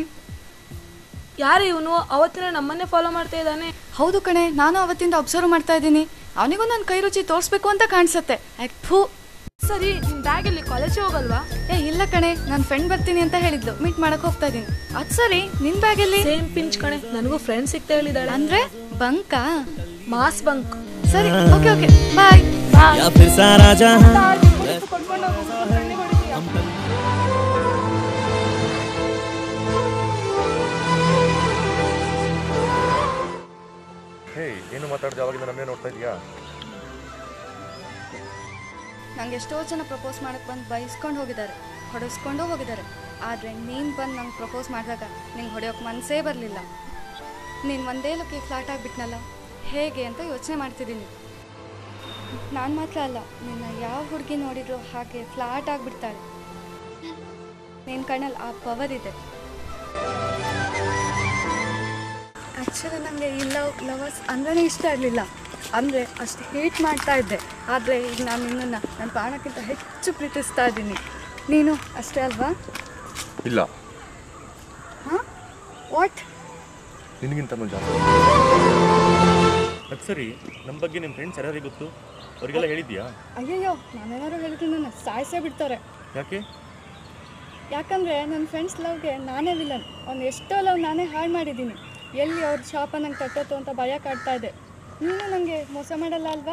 Speaker 2: ಯಾರು ಇವನು ಅವತ್ತಿನ ನಮ್ಮನ್ನೇ ಫಾಲೋ ಮಾಡ್ತಾ ಇದ್ದಾನೆ
Speaker 5: ಹೌದು ಕಣೆ ನಾನು ಅವತ್ತಿಂದ ಅಬ್ಸರ್ವ್ ಮಾಡ್ತಾ ಇದ್ದೀನಿ ಅವನಿಗೂ ನನ್ನ ಕೈ ರುಚಿ ತೋರಿಸ್ಬೇಕು ಅಂತ ಕಾಣಿಸುತ್ತೆ ಥೂ
Speaker 2: ಸರಿ ನಿನ್ ಬ್ಯಾಗಲ್ಲಿ ಕಾಲೇಜಿಗೆ ಹೋಗಲ್ವಾ
Speaker 5: ಏ ಇಲ್ಲ ಕಣೆ ನನ್ನ ಫ್ರೆಂಡ್ ಬರ್ತೀನಿ ಅಂತ ಹೇಳಿದ್ಲು ಮೀಟ್ ಮಾಡಕ್ ಹೋಗ್ತಾ ಇದ್ದೀನಿ ಅದ್ ಸರಿ ನಿನ್ ಬ್ಯಾಗಲ್ಲಿ
Speaker 2: ಸೇಮ್ ಪಿಂಚ್ ಕಣೆ ನನಗೂ ಫ್ರೆಂಡ್ ಸಿಗ್ತಾ ಹೇಳಿದಾಳೆ
Speaker 5: ಅಂದ್ರೆ ಬಂಕಾ
Speaker 2: ಮಾಸ್ ಬಂಕ್
Speaker 5: ಸರಿ ಓಕೆ ಓಕೆ ಬಾಯ್
Speaker 16: या फिर सारा जहां
Speaker 17: ಹೇ ಏನು ಮಾತಾಡ್ದೆ ಅವಾಗಿಂದ ನನ್ನೇ ನೋಡ್ತಾ ಇದೀಯಾ
Speaker 5: ನಂಗೆ ಎಷ್ಟೋ ಜನ ಪ್ರಪೋಸ್ ಮಾಡಕ್ ಬಂದು ಬೈಸ್ಕೊಂಡು ಹೋಗಿದ್ದಾರೆ ಹೊಡೆಸ್ಕೊಂಡು ಹೋಗಿದ್ದಾರೆ ಆದರೆ ನೀನು ಬಂದು ನಂಗೆ ಪ್ರಪೋಸ್ ಮಾಡಿದಾಗ ನಿಂಗೆ ಹೊಡೆಯೋಕೆ ಮನಸ್ಸೇ ಬರಲಿಲ್ಲ ನೀನು ಒಂದೇ ಲುಕ್ಕಿ ಫ್ಲಾಟ್ ಆಗಿಬಿಟ್ನಲ್ಲ ಹೇಗೆ ಅಂತ ಯೋಚನೆ ಮಾಡ್ತಿದ್ದೀನಿ ನಾನು ಮಾತ್ರ ಅಲ್ಲ ನಿನ್ನ ಯಾವ ಹುಡುಗಿ ನೋಡಿದ್ರು ಹಾಗೆ ಫ್ಲಾಟ್ ಆಗಿಬಿಡ್ತಾಳೆ ನಿನ್ನ ಕಣ್ಣಲ್ಲಿ ಆ ಪವರ್ ಇದೆ ಆ್ಯಕ್ಚುಲಿ ನನಗೆ ಈ ಲವ್ ಲವರ್ಸ್ ಅಂದ್ರೇ ಇಷ್ಟ ಇರಲಿಲ್ಲ ಅಂದರೆ ಅಷ್ಟು ಹೇಟ್ ಮಾಡ್ತಾ ಇದ್ದೆ ಆದರೆ ಈಗ ನಾನು ನಿನ್ನನ್ನು ನನ್ನ ಪ್ರಾಣಕ್ಕಿಂತ ಹೆಚ್ಚು ಪ್ರೀತಿಸ್ತಾ ಇದ್ದೀನಿ ನೀನು ಅಷ್ಟೇ ಅಲ್ವಾ
Speaker 17: ಇಲ್ಲ
Speaker 5: ಹಾಂ ವಾಟ್
Speaker 17: ನಿನಗಿಂತನೂ ಜಾಸ್ತಿ ಅದು ಸರಿ ನಮ್ಮ ಬಗ್ಗೆ ನಿಮ್ಮ ಫ್ರೆಂಡ್ಸ್ ಯಾರ್ಯಾರಿಗೆ ಗೊತ್ತು ಅವರಿಗೆಲ್ಲ ಹೇಳಿದ್ಯಾ
Speaker 5: ಅಯ್ಯಯ್ಯೋ ನಾನೇನಾದ್ರು ಹೇಳಿದ್ರೆ ನನ್ನ ಸಾಯಿಸೇ ಬಿಡ್ತಾರೆ
Speaker 17: ಯಾಕೆ
Speaker 5: ಯಾಕಂದರೆ ನನ್ನ ಫ್ರೆಂಡ್ಸ್ ಲವ್ಗೆ ನಾನೇ ವಿಲನ್ ಅವ್ನು ಎಷ್ಟೋ ಲವ್ ನಾನೇ ಹಾಳು ಮಾಡಿದ್ದೀನಿ ಎಲ್ಲಿ ಅವ್ರ ಶಾಪ ನಂಗೆ ತಟ್ಟೋತು ಅಂತ ಭಯ ಕಾಡ್ತಾ ಇದೆ ನೀನು ನನಗೆ ಮೋಸ ಮಾಡಲ್ಲ ಅಲ್ವಾ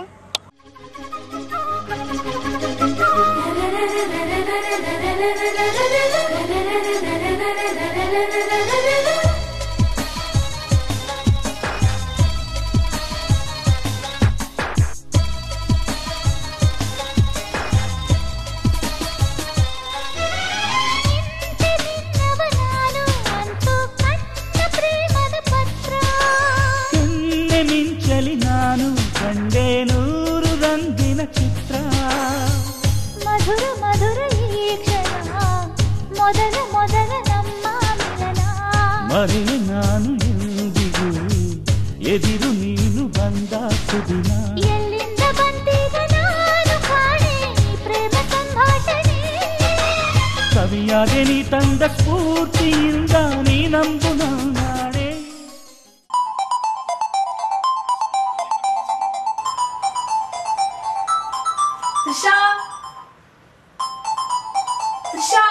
Speaker 16: ಕೆನ್ನೆ ಮಿಂಚಲಿ ನಾನು ಕಂಡೆ ನೂರು ರಂಗಿನ ಚಿತ್ರ
Speaker 18: ಮಧುರ ಮಧುರ ಈ ಕ್ಷಣ ಮೊದಲ ಮೊದಲ ನಮ್ಮ ಮಿಲನ
Speaker 16: ಮರೆಯೆ ನಾನು ಎಂದಿಗೂ ಎದಿರು ನೀನು ಬಂದ ಸುದಿನ
Speaker 18: ಎಲ್ಲಿಂದ ಬಂದಿಗ
Speaker 16: ಸಾಕ್ಷಿಯಾದೆ ನೀ ತಂದ ಸ್ಫೂರ್ತಿಯಿಂದ ನೀ ನಂಬು ನಾಳೆ
Speaker 5: ತ್ರಿಷಾ ತ್ರಿಷಾ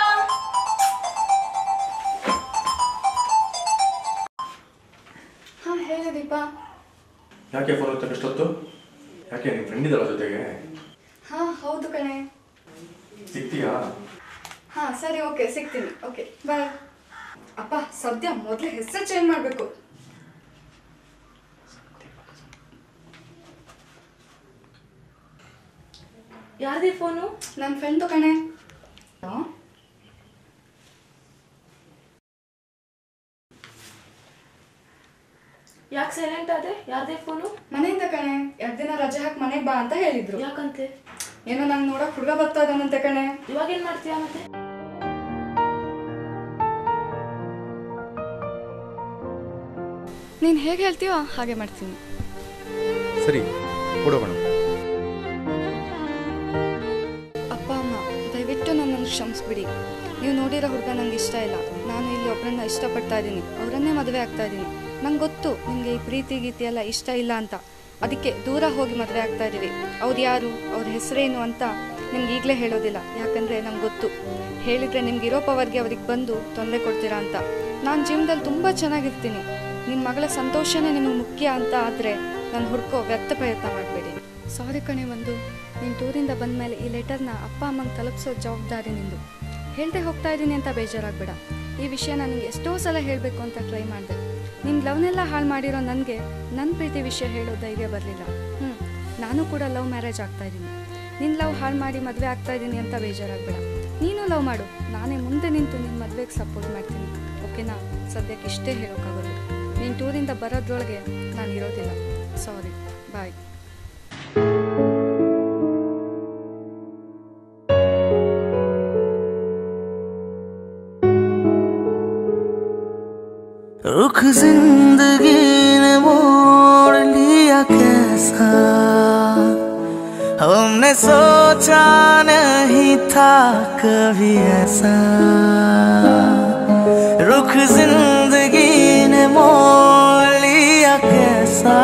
Speaker 5: ಹಾ ಹೇಳಿ ದೀಪಾ
Speaker 17: ಯಾಕೆ ಫೋನ್ ಹೊತ್ತಕ್ಕೆ ಎಷ್ಟೊತ್ತು ಯಾಕೆ ನಿಮ್ಮ ಫ್ರೆಂಡ್ ಇದಲ್ಲ ಜೊತೆಗೆ
Speaker 5: ಹಾ ಹೌದು ಕಣೆ
Speaker 17: ಸಿಗ್ತೀಯಾ
Speaker 5: ಹಾ ಸರಿ ಓಕೆ ಸಿಗ್ತೀನಿ ಓಕೆ ಬಾಯ್ ಅಪ್ಪ ಸದ್ಯ ಮೊದಲೇ ಹೆಸರು ಚೇಂಜ್ ಮಾಡಬೇಕು
Speaker 6: ಯಾರ್ದೇ ಫೋನು
Speaker 5: ನನ್ನ ಫ್ರೆಂಡು ಕಣೆ
Speaker 6: ಯಾಕೆ ಸೈಲೆಂಟ್ ಆದೆ ಯಾರ್ದೇ ಫೋನು
Speaker 5: ಮನೆಯಿಂದ ಕಣೆ ಎರಡು ದಿನ ರಜೆ ಹಾಕಿ ಮನೆಗೆ ಬಾ ಅಂತ ಹೇಳಿದ್ರು
Speaker 6: ಯಾಕಂತೆ
Speaker 5: ಏನೋ ನಂಗೆ ನೋಡಕ್ ಹುಡುಗ ಬರ್ತಾ ಇದ್ದಾನಂತೆ ಕಣೆ
Speaker 6: ಇವಾಗ ಏನ್ ಮಾಡ್ತೀಯಾ ಮತ್ತೆ
Speaker 5: ನೀನು ಹೇಗೆ ಹೇಳ್ತೀಯೋ ಹಾಗೆ ಮಾಡ್ತೀನಿ
Speaker 17: ಸರಿ ಕೊಡೋಣ
Speaker 5: ಅಪ್ಪ ಅಮ್ಮ ದಯವಿಟ್ಟು ನನ್ನನ್ನು ಕ್ಷಮಿಸ್ಬಿಡಿ ನೀವು ನೋಡಿರೋ ಹುಡುಗ ನಂಗೆ ಇಷ್ಟ ಇಲ್ಲ ನಾನು ಇಲ್ಲಿ ಒಬ್ಬರನ್ನ ಇಷ್ಟಪಡ್ತಾ ಇದ್ದೀನಿ ಅವರನ್ನೇ ಮದುವೆ ಆಗ್ತಾ ಇದ್ದೀನಿ ನಂಗೆ ಗೊತ್ತು ನಿಮಗೆ ಈ ಪ್ರೀತಿ ಗೀತಿ ಎಲ್ಲ ಇಷ್ಟ ಇಲ್ಲ ಅಂತ ಅದಕ್ಕೆ ದೂರ ಹೋಗಿ ಮದುವೆ ಆಗ್ತಾ ಇದ್ದೀವಿ ಅವ್ರು ಯಾರು ಅವ್ರ ಹೆಸರೇನು ಅಂತ ನಿಮ್ಗೆ ಈಗಲೇ ಹೇಳೋದಿಲ್ಲ ಯಾಕಂದರೆ ನಂಗೆ ಗೊತ್ತು ಹೇಳಿದರೆ ನಿಮ್ಗೆ ಇರೋ ಪವರ್ಗೆ ಅವ್ರಿಗೆ ಬಂದು ತೊಂದರೆ ಕೊಡ್ತೀರಾ ಅಂತ ನಾನು ಜೀವನದಲ್ಲಿ ತುಂಬ ಚೆನ್ನಾಗಿರ್ತೀನಿ ನಿಮ್ಮ ಮಗಳ ಸಂತೋಷನೇ ನಿಮಗೆ ಮುಖ್ಯ ಅಂತ ಆದರೆ ನಾನು ಹುಡ್ಕೋ ವ್ಯರ್ಥ ಪ್ರಯತ್ನ ಮಾಡಬೇಡಿ ಸಾರಿ ಕಣೆ ಒಂದು ನೀನು ಟೂರಿಂದ ಬಂದಮೇಲೆ ಈ ಲೆಟರ್ನ ಅಪ್ಪ ಅಮ್ಮಂಗೆ ತಲುಪಿಸೋ ಜವಾಬ್ದಾರಿ ನಿಂದು ಹೇಳ್ದೆ ಹೋಗ್ತಾ ಇದ್ದೀನಿ ಅಂತ ಬೇಜಾರಾಗಬೇಡ ಈ ವಿಷಯ ನನಗೆ ಎಷ್ಟೋ ಸಲ ಹೇಳಬೇಕು ಅಂತ ಟ್ರೈ ಮಾಡಿದೆ ನಿನ್ನ ಲವ್ನೆಲ್ಲ ಹಾಳು ಮಾಡಿರೋ ನನಗೆ ನನ್ನ ಪ್ರೀತಿ ವಿಷಯ ಹೇಳೋ ಧೈರ್ಯ ಬರಲಿಲ್ಲ ಹ್ಞೂ ನಾನು ಕೂಡ ಲವ್ ಮ್ಯಾರೇಜ್ ಆಗ್ತಾ ಇದ್ದೀನಿ ನಿನ್ನ ಲವ್ ಹಾಳು ಮಾಡಿ ಮದುವೆ ಆಗ್ತಾ ಇದ್ದೀನಿ ಅಂತ ಬೇಜಾರಾಗಬೇಡ ನೀನು ಲವ್ ಮಾಡು ನಾನೇ ಮುಂದೆ ನಿಂತು ನಿನ್ನ ಮದುವೆಗೆ ಸಪೋರ್ಟ್ ಮಾಡ್ತೀನಿ ಓಕೆನಾ ಸದ್ಯಕ್ಕೆ ಇಷ್ಟೇ ಹೇಳೋಕ್ಕಾಗೋದು ನೀನು ಟೂರಿಂದ ಬರೋದ್ರೊಳಗೆ ನಾನು ಇರೋದಿಲ್ಲ ಸಾರಿ ಬಾಯ್
Speaker 19: रुख जिंदगी ने मोड़ लिया कैसा हमने सोचा नहीं था कभी ऐसा रुख जिंदगी ने मोड़ लिया कैसा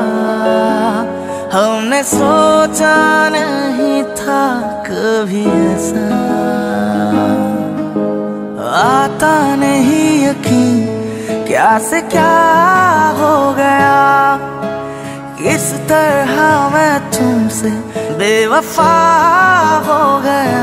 Speaker 19: हमने सोचा नहीं था कभी ऐसा आता नहीं यकीन क्या से क्या हो गया किस तरह मैं तुमसे बेवफा हो गया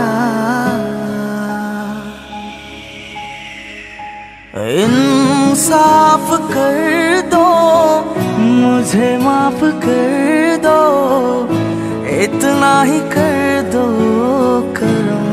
Speaker 19: इंसाफ कर दो मुझे माफ कर दो इतना ही कर दो करम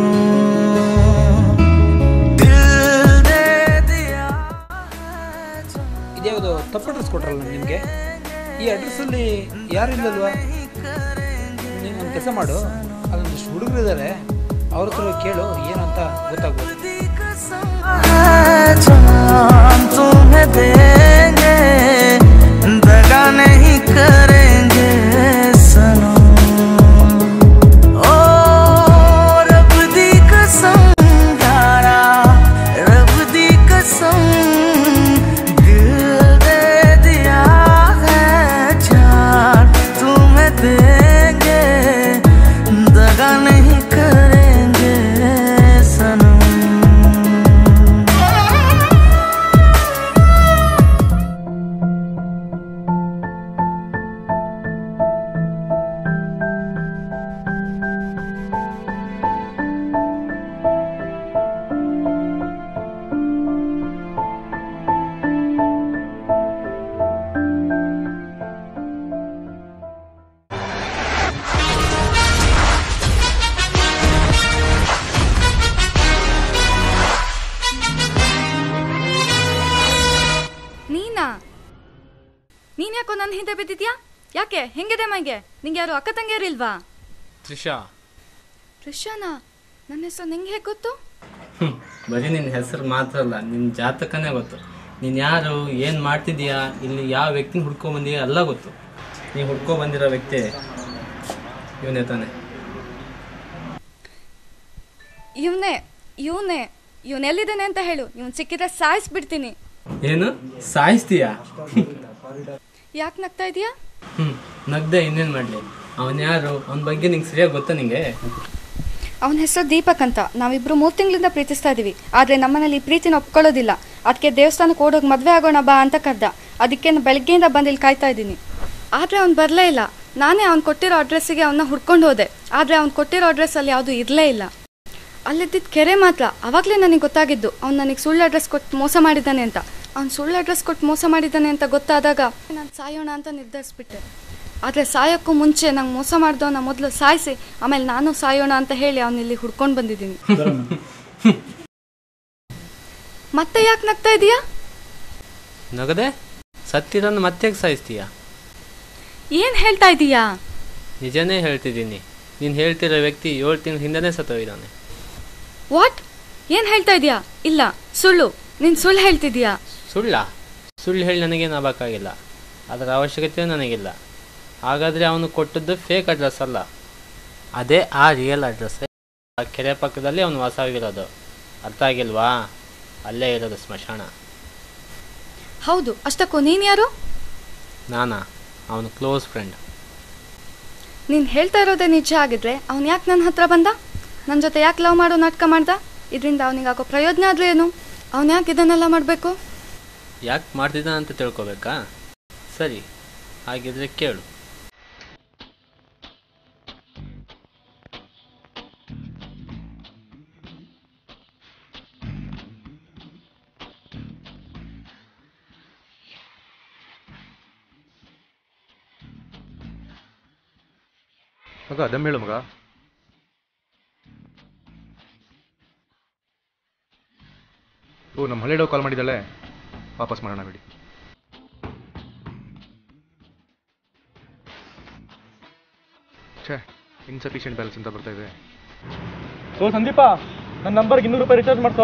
Speaker 19: दिल दे दिया
Speaker 15: ಇದ್ಯಾವುದು ತಪ್ಪು ಅಡ್ರೆಸ್ ಕೊಟ್ರಲ್ಲ ನಿಮಗೆ ಈ ಅಡ್ರೆಸ್ಸಲ್ಲಿ ಯಾರು ಇಲ್ಲಲ್ವಾ ನೀನು ಒಂದು ಕೆಲಸ ಮಾಡು ಅಲ್ಲೊಂದಿಷ್ಟು ಹುಡುಗರು ಇದ್ದಾರೆ ಅವ್ರ ಹತ್ರ ಹೋಗಿ ಕೇಳು ಏನು ಅಂತ ಗೊತ್ತಾಗ್ಬೋದು
Speaker 19: है जान तुम्हें देंगे दगा नहीं करेंगे सनम ओ रब दी कसम यारा रब दी कसम दिल दे दिया है जान तुम्हें देंगे दगा नहीं करेंगे सनम
Speaker 5: ನೀನಾ ನೀನ್ ಯಾಕೋ ನನ್ನ ಹಿಂದೆ ಬಿದ್ದಿದ್ಯಾ ಯಾಕೆ ಹೆಂಗಿದೆ ಮೈಗೆ ನಿಂಗೆ ಯಾರು ಅಕ್ಕ ತಂಗಿಯರಿಲ್ವಾ
Speaker 11: ತ್ರಿಷಾ
Speaker 5: ರಿಷಾನಾ ನನ್ನ ಹೆಸರು ನಿಂಗೆ ಹೇಗೆ ಗೊತ್ತು
Speaker 11: ಹ್ಮ್. ಬರೀ ನಿನ್ನ ಹೆಸರು ಮಾತ್ರ ಅಲ್ಲ ನಿನ್ನ ಜಾತಕನೇ ಗೊತ್ತು ನೀನು ಯಾರು ಏನು ಮಾಡ್ತಿದೀಯಾ ಇಲ್ಲಿ ಯಾವ ವ್ಯಕ್ತಿನ ಹುಡ್ಕೊ ಬಂದೀಯಾ ಎಲ್ಲ ಗೊತ್ತು ನೀ ಹುಡ್ಕೊ ಬಂದಿರೋ ವ್ಯಕ್ತಿ ಇವನೇ ತಾನೆ
Speaker 5: ಇವನೇ ಇವನೇ ಇವನ್ ಎಲ್ಲಿದ್ದಾನೆ ಅಂತ ಹೇಳು ಇವನ್ ಸಿಕ್ಕಿದ್ರೆ ಸಾಯಿಸ್ಬಿಡ್ತೀನಿ
Speaker 11: ಏನು ಸಾಯಿಸ್ತೀಯಾ
Speaker 5: ಯಾಕೆ ನಗ್ತಾ ಇದೀಯಾ
Speaker 11: ಹ್ಮ್ ನಗ್ದೆ ಇನ್ನೇನ್ ಮಾಡ್ಲಿ ಅವನ್ ಯಾರು ಅವನ ಬಗ್ಗೆ ನಿಂಗೆ ಸರಿಯಾಗಿ ಗೊತ್ತಾ ನಿಂಗೆ
Speaker 5: ಅವನ ಹೆಸರು ದೀಪಕ್ ಅಂತ ನಾವಿಬ್ರು ಮೂರು ತಿಂಗಳಿಂದ ಪ್ರೀತಿಸ್ತಾ ಇದೀವಿ ಆದ್ರೆ ನಮ್ಮನೇಲಿ ಈ ಪ್ರೀತಿನ ಒಪ್ಕೊಳ್ಳೋದಿಲ್ಲ ಅದಕ್ಕೆ ದೇವಸ್ಥಾನಕ್ಕೆ ಓಡೋಗಿ ಮದ್ವೆ ಆಗೋಣ ಬಾ ಅಂತ ಕರ್ದ ಅದಕ್ಕೆ ನಾನು ಬೆಳಗ್ಗೆಯಿಂದ ಬಂದು ಇಲ್ಲಿ ಕಾಯ್ತಾ ಇದ್ದೀನಿ ಆದ್ರೆ ಅವ್ನು ಬರಲೇ ಇಲ್ಲ ನಾನೇ ಅವ್ನು ಕೊಟ್ಟಿರೋ ಅಡ್ರೆಸ್ಸಿಗೆ ಅವನ್ನ ಹುಡ್ಕೊಂಡು ಹೋದೆ ಆದ್ರೆ ಅವ್ನು ಕೊಟ್ಟಿರೋ ಅಡ್ರೆಸ್ಸಲ್ಲಿ ಯಾವುದು ಇರಲೇ ಇಲ್ಲ ಅಲ್ಲಿದ್ದಿದ್ದು ಕೆರೆ ಮಾತ್ರ ಅವಾಗಲೇ ನನಗೆ ಗೊತ್ತಾಗಿದ್ದು ಅವ್ನು ನನಗೆ ಸುಳ್ಳು ಅಡ್ರೆಸ್ ಕೊಟ್ಟು ಮೋಸ ಮಾಡಿದ್ದಾನೆ ಅಂತ ಅವ್ನು ಸುಳ್ಳು ಅಡ್ರೆಸ್ ಕೊಟ್ಟು ಮೋಸ ಮಾಡಿದ್ದಾನೆ ಅಂತ ಗೊತ್ತಾದಾಗ ನಾನು ಸಾಯೋಣ ಅಂತ ನಿರ್ಧರಿಸ್ಬಿಟ್ಟೆ ಆದರೆ ಸಾಯೋಕ್ಕೂ ಮುಂಚೆ ನಂಗೆ ಮೋಸ ಮಾಡ್ದವನ್ನ ಮೊದಲು ಸಾಯಿಸಿ ಆಮೇಲೆ ನಾನು ಸಾಯೋಣ ಅಂತ ಹೇಳಿ ಅವನ ಇಲ್ಲಿ ಹುಡ್ಕೊಂಡು ಬಂದಿದ್ದೀನಿ ಮತ್ತೆ ಯಾಕೆ ನಗ್ತಾ ಇದೀಯಾ
Speaker 11: ನಗದೆ ಸತ್ತಿರನ್ನು ಮತ್ತೆ ಸಾಯಿಸ್ತೀಯಾ
Speaker 5: ಏನು ಹೇಳ್ತಾ ಇದೀಯಾ
Speaker 11: ನಿಜನೇ ಹೇಳ್ತಿದ್ದೀನಿ ನೀನು ಹೇಳ್ತಿರೋ ವ್ಯಕ್ತಿ ಏಳು ತಿಂಗಳ ಹಿಂದೆನೇ ಸತ್ತೋಗಿದ್ದಾನೆ
Speaker 5: ವಾಟ್ ಏನು ಹೇಳ್ತಾ ಇದೀಯಾ ಇಲ್ಲ ಸುಳ್ಳು ನೀನು ಸುಳ್ಳು ಹೇಳ್ತಿದೀಯಾ
Speaker 11: ಸುಳ್ಳ ಸುಳ್ಳು ಹೇಳಿ ನನಗೇನು ಆಗಬೇಕಾಗಿಲ್ಲ ಅದರ ಅವಶ್ಯಕತೆ ನನಗಿಲ್ಲ ಹಾಗಾದರೆ ಅವನು ಕೊಟ್ಟದ್ದು ಫೇಕ್ ಅಡ್ರೆಸ್ ಅಲ್ಲ ಅದೇ ಆ ರಿಯಲ್ ಅಡ್ರೆಸ್ ಆ ಕೆರೆ ಪಕ್ಕದಲ್ಲಿ ಅವನು ವಾಸವಾಗಿರೋದು ಅರ್ಥ ಆಗಿಲ್ವಾ ಅಲ್ಲೇ ಇರೋದು ಸ್ಮಶಾನ
Speaker 5: ಹೌದು ಅಷ್ಟಕ್ಕೂ ನೀನು ಯಾರು
Speaker 11: ನಾನಾ ಅವನು ಕ್ಲೋಸ್ ಫ್ರೆಂಡ್
Speaker 5: ನೀನು ಹೇಳ್ತಾ ಇರೋದೇ ನಿಜ ಆಗಿದ್ರೆ ಅವ್ನು ಯಾಕೆ ನನ್ನ ಹತ್ರ ಬಂದ ನನ್ನ ಜೊತೆ ಯಾಕೆ ಲವ್ ಮಾಡೋ ನಾಟಕ ಮಾಡ್ದ ಇದರಿಂದ ಅವನಿಗೆ ಆಗೋ ಪ್ರಯೋಜನ ಆದ್ರೆ ಏನು ಅವ್ನು ಯಾಕೆ ಇದನ್ನೆಲ್ಲ ಮಾಡಬೇಕು
Speaker 11: ಯಾಕೆ ಮಾಡ್ತಿದ್ದಾನೆ ಅಂತ ತಿಳ್ಕೊಬೇಕಾ ಸರಿ ಹಾಗಿದ್ರೆ ಕೇಳು
Speaker 17: ಮಗ ದಮ್ ಹೇಳು ಮಗ ಓ ನಮ್ಮ ಹಳ್ಳಿಡೋ ಕಾಲ್ ಮಾಡಿದ್ದಾಳೆ ವಾಪಸ್ ಮಾಡೋಣ ಬಿಡಿ ಛೇ ಇನ್ಸಫಿಷಿಯಂಟ್ ಬ್ಯಾಲೆನ್ಸ್ ಅಂತ ಬರ್ತಾ ಇದೆ
Speaker 20: ಸೊ ಸಂದೀಪ ನನ್ನ ನಂಬರ್ಗೆ ಇನ್ನೂರು ರೂಪಾಯಿ ರಿಚಾರ್ಜ್ ಮಾಡ್ಸೋ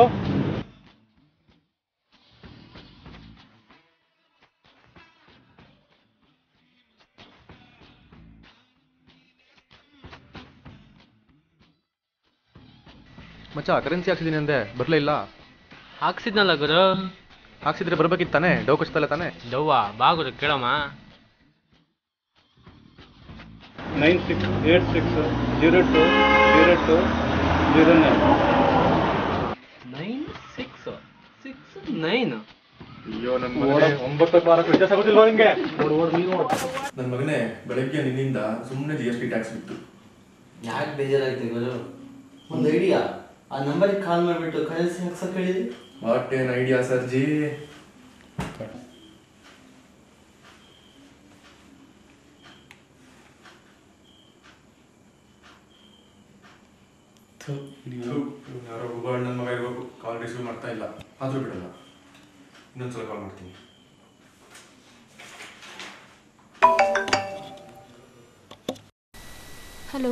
Speaker 17: ಮಚ್ಚ ಕರೆನ್ಸಿ ಹಾಕ್ಸಿದ್ದೀನಿ ಅಂದೆ ಬರಲೇ ಇಲ್ಲ
Speaker 11: ಹಾಕ್ಸಿದ್ನಲ್ಲ ಗುರು
Speaker 17: ಹಾಕ್ಸಿದ್ರೆ ಬರ್ಬೇಕಿತ್ತು ತಾನೇ ಡೌ ಕಚ್ತಲ್ಲ ತಾನೇ
Speaker 11: ದವ್ವ ಬಾ ಗುರು ಕೇಳಮ್ಮ
Speaker 20: nine six eight six zero two zero two zero nine
Speaker 11: nine six six nine
Speaker 17: ಅಯ್ಯೋ ನನ್ನ
Speaker 20: ಒಂಬತ್ತು ಮಾರಕ್ಕೆ ವ್ಯತ್ಯಾಸ ಆಗೋದಿಲ್ವಾ ನಿಂಗೆ
Speaker 17: ನನ್ನ ಮಗನೇ ಬೆಳಗ್ಗೆ ನಿನ್ನಿಂದ ಸುಮ್ಮನೆ ಜಿ ಎಸ್ ಟಿ ಟ್ಯಾಕ್ಸ್ ಬಿತ್ತು
Speaker 10: ಯಾಕೆ ಬೇಜಾರಾಯ್ತು ಗುರು ಒಂದು ಐಡಿಯಾ ಆ ನಂಬರಿಗೆ ಕಾಲ್ ಮಾಡಿಬಿಟ್ಟು ಕರೆನ್ಸಿ ಹಾಕ್ಸಕ್ ಹೇಳಿದ್ರಿ
Speaker 17: ವಾಟ್ ಏನ್ ಐಡಿಯಾ ಸರ್ ಜಿ ಯಾರೋ ಗುಬಾಳ್ ನನ್ನ ಮಗ ಇರಬೇಕು ಕಾಲ್ ರಿಸೀವ್ ಮಾಡ್ತಾ ಇಲ್ಲ ಆದ್ರೂ ಬಿಡಲ್ಲ ಇನ್ನೊಂದ್ಸಲ ಕಾಲ್ ಮಾಡ್ತೀನಿ
Speaker 18: ಹಲೋ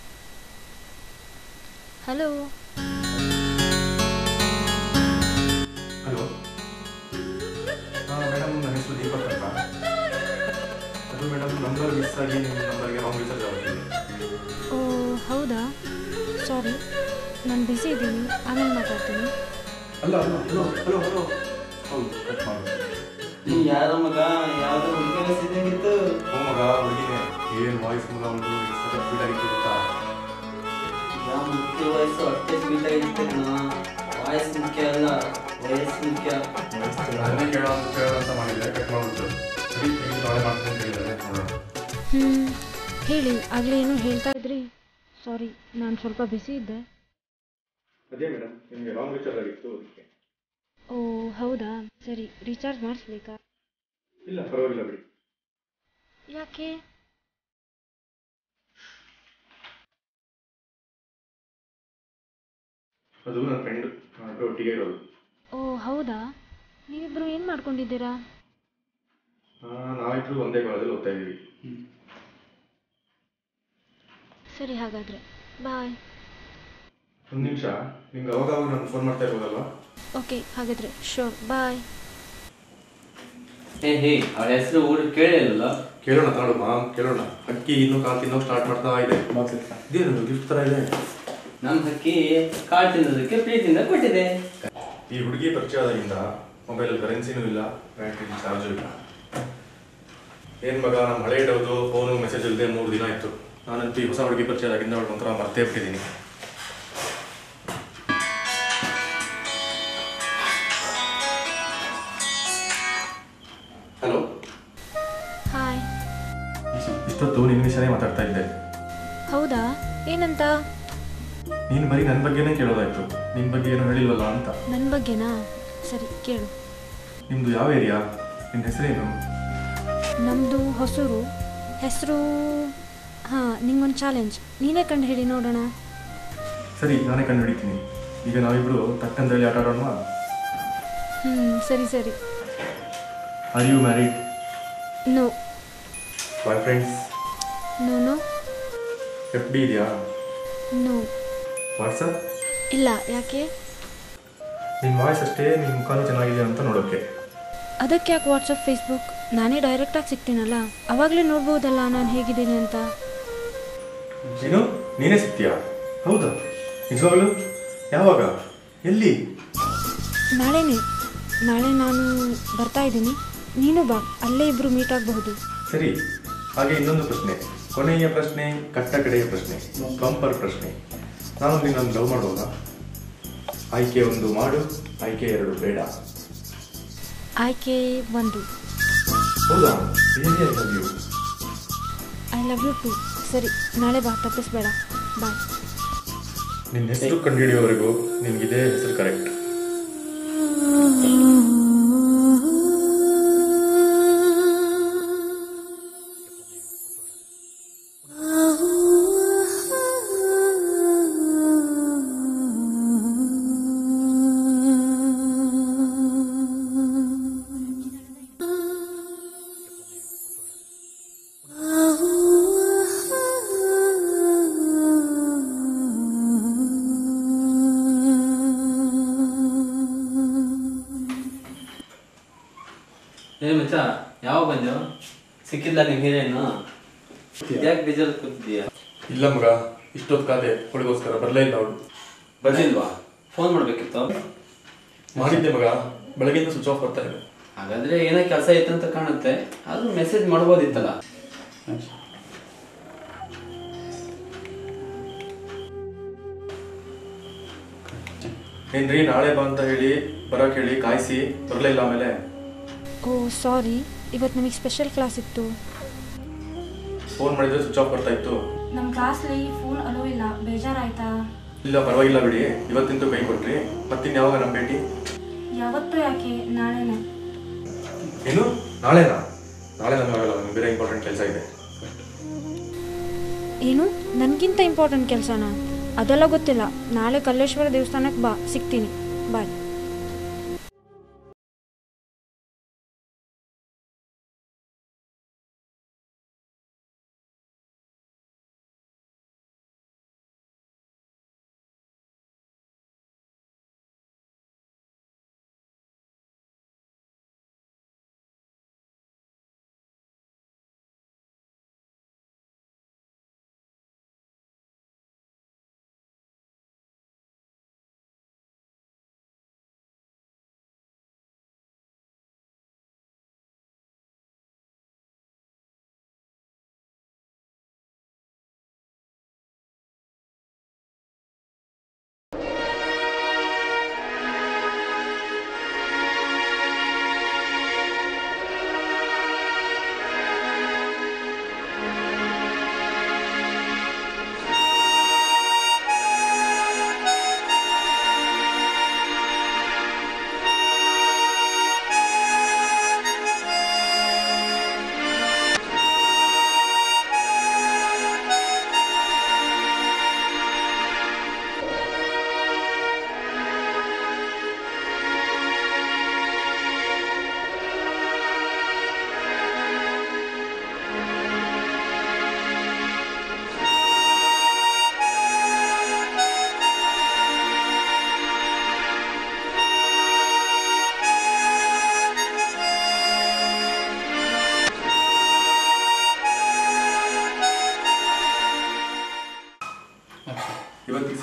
Speaker 18: ಹಲೋ
Speaker 17: ಹಲೋ ಹಾಂ ಮೇಡಮ್ ನನ್ನ ಹೆಸರು ದೀಪಕ್ ಅಂತ ಅದು ಮೇಡಮ್ ನಂಬರ್ ಮಿಸ್ ಆಗಿ ನಿಮ್ಮ ನಂಬರ್ಗೆ ರಾಂಗ್ ರಿಚಾರ್ಜ್ ಆಗಿದೆ
Speaker 18: ಓ ಹೌದಾ ಸಾರಿ ನಾನು ಬಿಸಿ ಇದ್ದೀನಿ ಆಮೇಲೆ ಮಾತಾಡ್ತೀನಿ
Speaker 17: ಅಲ್ಲ ಅಲ್ಲ ಹಲೋ ಹಲೋ ಹಲೋ ಹೌದು ಕಟ್ ಮಾಡು
Speaker 10: ನೀ ಯಾರ ಮಗ ಯಾವ್ದೋ ಹುಡುಗಿನ ಸಿದ್ದಂಗಿತ್ತು
Speaker 17: ಓ ಮಗ ಹುಡುಗಿನೇ ಏನು ವಾಯ್ಸ್ ಮಗ ಒಂದು ಸ್ವೀಟ್ ಆಗಿತ್ತು ಗೊತ್ತಾ
Speaker 10: ಯಾವ ಮುಖ್ಯ ವಯಸ್ಸು ಅಷ್ಟೇ ಸ್ವೀಟ್ ಆಗಿರುತ್ತೆ ಕಣ ವಾಯ್ಸ್ ಮುಖ್ಯ ಅಲ್ಲ ವಯಸ್ಸು ಮುಖ್ಯ
Speaker 17: ಅದನ್ನೇ ಕೇಳೋ ಅಂತ ಕೇಳೋ ಅಂತ ಮಾಡಿದ್ರೆ ಕಟ್ ಮಾಡ್ಬಿಟ್ಟು ಸರಿ ಈಗ ನಾಳೆ ಮಾಡ್ತೀನಿ ಅಂತ ಹೇಳಿದ್ದಾರೆ ನೋಡೋಣ
Speaker 18: ಹ್ಞೂ ಹೇಳಿ ಆಗಲೇ ಏನೋ ಹೇಳ್ತಾ ಇದ್ರಿ ಸಾರಿ ನಾನು ಸ್ವಲ್ಪ ಬಿಸಿ ಇದ್ದೆ
Speaker 17: ಅದೇ ಮೇಡಮ್ ನಿಮಗೆ ರಾಂಗ್ ರಿಚಾರ್ಜ್ ಆಗಿತ್ತು ಅದಕ್ಕೆ
Speaker 18: ಓ ಹೌದಾ ಸರಿ ರೀಚಾರ್ಜ್ ಮಾಡಿಸ್ಬೇಕಾ
Speaker 17: ಇಲ್ಲ ಪರವಾಗಿಲ್ಲ ಬಿಡಿ
Speaker 18: ಯಾಕೆ
Speaker 17: ಅದು ನನ್ನ ಫ್ರೆಂಡ್ ನಾವಿಬ್ಬರು ಒಟ್ಟಿಗೆ ಇರೋದು
Speaker 18: ಓ ಹೌದಾ ನೀವಿಬ್ರು ಏನು ಮಾಡ್ಕೊಂಡಿದ್ದೀರಾ
Speaker 17: ಆ, ನಾವಿಬ್ರು ಒಂದೇ ಕಾಲೇಜಲ್ಲಿ ಓದ್ತಾ ಇದ್ದೀವಿ
Speaker 18: ಸರಿ ಹಾಗಾದರೆ ಬಾಯ್
Speaker 17: ಒಂದು ನಿಮಿಷ ನಿಮ್ಗೆ ಅವಾಗ ಅವಾಗ ನಾನು ಫೋನ್ ಮಾಡ್ತಾ ಇರ್ಬೋದಲ್ವಾ
Speaker 18: ಓಕೆ ಹಾಗಾದರೆ ಶೋರ್ ಬಾಯ್
Speaker 10: ಹೇ ಹೇ ಅವಳ ಹೆಸರು ಊರು ಕೇಳಿಲ್ಲ
Speaker 17: ಕೇಳೋಣ ತಾಳು ಮಾ ಕೇಳೋಣ ಅಕ್ಕಿ ಇನ್ನೂ ಕಾಲು ತಿನ್ನೋಕೆ ಸ್ಟಾರ್ಟ್ ಮಾಡ್ತಾ ಇದೆ ಇದೇನು ಗಿಫ್ಟ್ ಥರ ಇದೆ
Speaker 11: ನಮ್ಮ ಹಕ್ಕಿ ಕಾಳು ತಿನ್ನೋದಕ್ಕೆ ಪ್ರೀತಿಯಿಂದ ಕೊಟ್ಟಿದೆ
Speaker 17: ಈ ಹುಡುಗಿ ಪರಿಚಯ ಆದಾಗಿಂದ ಮೊಬೈಲ್ ಕರೆನ್ಸಿನೂ ಇಲ್ಲ ಬ್ಯಾಟ್ರಿ ಚಾರ್ಜು ಇಲ್ಲ ಏನ್ ಮಗ ನಮ್ಮ ಹಳೆ ಇಡೋದು ಫೋನು ಮೆಸೇಜ್ ಇಲ್ಲದೆ ಮೂರು ದಿನ ಆಯ್ತು ನಾನಂತೂ ಈ ಹೊಸ ಹುಡುಗಿ ಪರಿಚಯ ಆದಾಗಿಂದ ಅವಳು ಒಂಥರ ಮರ್ತೇ ಬಿಟ್ಟಿದ್ದೀನಿ ಹಲೋ
Speaker 18: ಹಾಯ್
Speaker 17: ಇಷ್ಟೊತ್ತು ನಿನ್ನ ವಿಷಯನೇ ಮಾತಾಡ್ತಾ ಇದ್ದೆ
Speaker 18: ಹೌದಾ ಏನಂತ
Speaker 17: ನೀನು ಬರೀ ನನ್ನ ಬಗ್ಗೆನೇ ಕೇಳೋದಾಯ್ತು ನಿನ್ನ ಬಗ್ಗೆ ಏನು ಹೇಳಿಲ್ವಲ್ಲ ಅಂತ
Speaker 18: ನನ್ನ ಬಗ್ಗೆನಾ ಸರಿ ಕೇಳು
Speaker 17: ನಿಮ್ದು ಯಾವ ಏರಿಯಾ ನಿನ್ನ ಹೆಸರೇನು
Speaker 18: ನಮ್ಮದು ಹೊಸೂರು ಹೆಸರು ಹಾಂ ನಿಂಗೊಂದು ಚಾಲೆಂಜ್ ನೀನೇ ಕಂಡು ಹೇಳಿ ನೋಡೋಣ
Speaker 17: ಸರಿ ನಾನೇ ಕಂಡು ಹಿಡಿತೀನಿ ಈಗ ನಾವಿಬ್ರು ತಕ್ಕಂತೇಳಿ ಆಟ ಆಡೋಣ
Speaker 18: ಹ್ಞೂ ಸರಿ ಸರಿ
Speaker 17: are you married
Speaker 18: no
Speaker 17: boyfriends
Speaker 18: no no
Speaker 17: F D ಇದೆಯಾ
Speaker 18: ನೋ
Speaker 17: ವಾಟ್ಸಪ್
Speaker 18: ಇಲ್ಲ ಯಾಕೆ
Speaker 17: ನಿನ್ನ ವಾಯ್ಸ್ ಅಷ್ಟೇ ನಿನ್ನ ಮುಖಾನು ಚೆನ್ನಾಗಿದೆ ಅಂತ ನೋಡೋಕೆ
Speaker 18: ಅದಕ್ಕೆ ಯಾಕೆ ವಾಟ್ಸಪ್ ಫೇಸ್ಬುಕ್ ನಾನೇ ಡೈರೆಕ್ಟಾಗಿ ಸಿಗ್ತೀನಲ್ಲ ಅವಾಗಲೇ ನೋಡ್ಬೋದಲ್ಲ ನಾನು ಹೇಗಿದ್ದೀನಿ ಅಂತ
Speaker 17: ಏನು ನೀನೇ ಸಿಗ್ತೀಯಾ ಹೌದಾ ನಿಜವಾಗ್ಲು ಯಾವಾಗ ಎಲ್ಲಿ
Speaker 18: ನಾಳೆನೇ ನಾಳೆ ನಾನು ಬರ್ತಾ ಇದ್ದೀನಿ ನೀನು ಬಾ ಅಲ್ಲೇ ಇಬ್ಬರು ಮೀಟ್ ಆಗಬಹುದು
Speaker 17: ಸರಿ ಹಾಗೆ ಇನ್ನೊಂದು ಪ್ರಶ್ನೆ ಕೊನೆಯ ಪ್ರಶ್ನೆ ಕಟ್ಟ ಕಡೆಯ ಪ್ರಶ್ನೆ ಬಂಪರ್ ಪ್ರಶ್ನೆ ನಾನು ನಿನ್ನನ್ನು ಲವ್ ಮಾಡುವಾಗ ಆಯ್ಕೆ ಒಂದು ಮಾಡು ಆಯ್ಕೆ ಎರಡು ಬೇಡ
Speaker 18: ಆಯ್ಕೆ ಒಂದು
Speaker 17: ಹೌದಾ really I love you
Speaker 18: I love you too ಸರಿ ನಾಳೆ ಬಾ ತಪ್ಪಿಸ್ಬೇಡ ಬಾಯ್
Speaker 17: ನಿನ್ನ ಹೆಸರು ಕಂಡುಹಿಡಿಯೋವರೆಗೂ ನಿನಗಿದೇ ಹೆಸರು ಕರೆಕ್ಟ್
Speaker 11: ಏ ಮಚ್ಚ ಯಾವಾಗ ಬಂದು ಸಿಕ್ಕಿಲ್ಲ ನಿಮ್ಮ ಹೀರೇನು ಯಾಕೆ ಬೇಜಾರು ಕೂತಿದ್ಯಾ
Speaker 17: ಇಲ್ಲ ಮಗ ಇಷ್ಟೊತ್ತು ಕಾದೆ ಅವಳಿಗೋಸ್ಕರ ಬರಲೇ ಇಲ್ಲ ಅವಳು
Speaker 11: ಬರ್ಲಿಲ್ವಾ ಫೋನ್ ಮಾಡ್ಬೇಕಿತ್ತು
Speaker 17: ಮಾಡಿದ್ದೆ ಮಗ ಬೆಳಗ್ಗೆಯಿಂದ ಸ್ವಿಚ್ ಆಫ್ ಬರ್ತಾ ಇದೆ
Speaker 11: ಹಾಗಾದ್ರೆ ಏನೋ ಕೆಲಸ ಐತೆ ಅಂತ ಕಾಣುತ್ತೆ ಆದ್ರೂ ಮೆಸೇಜ್ ಮಾಡ್ಬೋದಿತ್ತಲ್ಲ
Speaker 17: ಏನ್ರಿ ನಾಳೆ ಬಾ ಅಂತ ಹೇಳಿ ಬರಕ್ ಹೇಳಿ ಕಾಯಿಸಿ ಬರಲೇ ಇಲ್ಲ ಆಮೇಲೆ
Speaker 18: ಓ ಸಾರಿ ಇವತ್ತು ನಮಗೆ ಸ್ಪೆಷಲ್ ಕ್ಲಾಸ್ ಇತ್ತು
Speaker 17: ಫೋನ್ ಮಾಡಿದ್ರೆ ಸ್ವಿಚ್ ಆಫ್ ಬರ್ತಾ ಇತ್ತು
Speaker 18: ನಮ್ಮ ಕ್ಲಾಸ್ಲಿ ಫೋನ್ ಅಲೋ ಇಲ್ಲ ಬೇಜಾರಾಯ್ತಾ
Speaker 17: ಇಲ್ಲ ಪರವಾಗಿಲ್ಲ ಬಿಡಿ ಇವತ್ತಿಂತೂ ಕೈ ಕೊಟ್ರಿ ಮತ್ತಿನ್ ಯಾವಾಗ ನಮ್ಮ ಭೇಟಿ
Speaker 18: ಯಾವತ್ತೂ ಯಾಕೆ ನಾಳೆನೇ
Speaker 17: ಏನು ನಾಳೆನಾ ನಾಳೆ ನಮಗಾಗಲ್ಲ ನಮ್ಗೆ ಬೇರೆ ಇಂಪಾರ್ಟೆಂಟ್ ಕೆಲಸ ಇದೆ
Speaker 18: ಏನು ನನಗಿಂತ ಇಂಪಾರ್ಟೆಂಟ್ ಕೆಲಸನಾ ಅದೆಲ್ಲ ಗೊತ್ತಿಲ್ಲ ನಾಳೆ ಕಲ್ಲೇಶ್ವರ ದೇವಸ್ಥಾನಕ್ಕೆ ಬಾ ಸಿಗ್ತೀನಿ ಬಾಯ್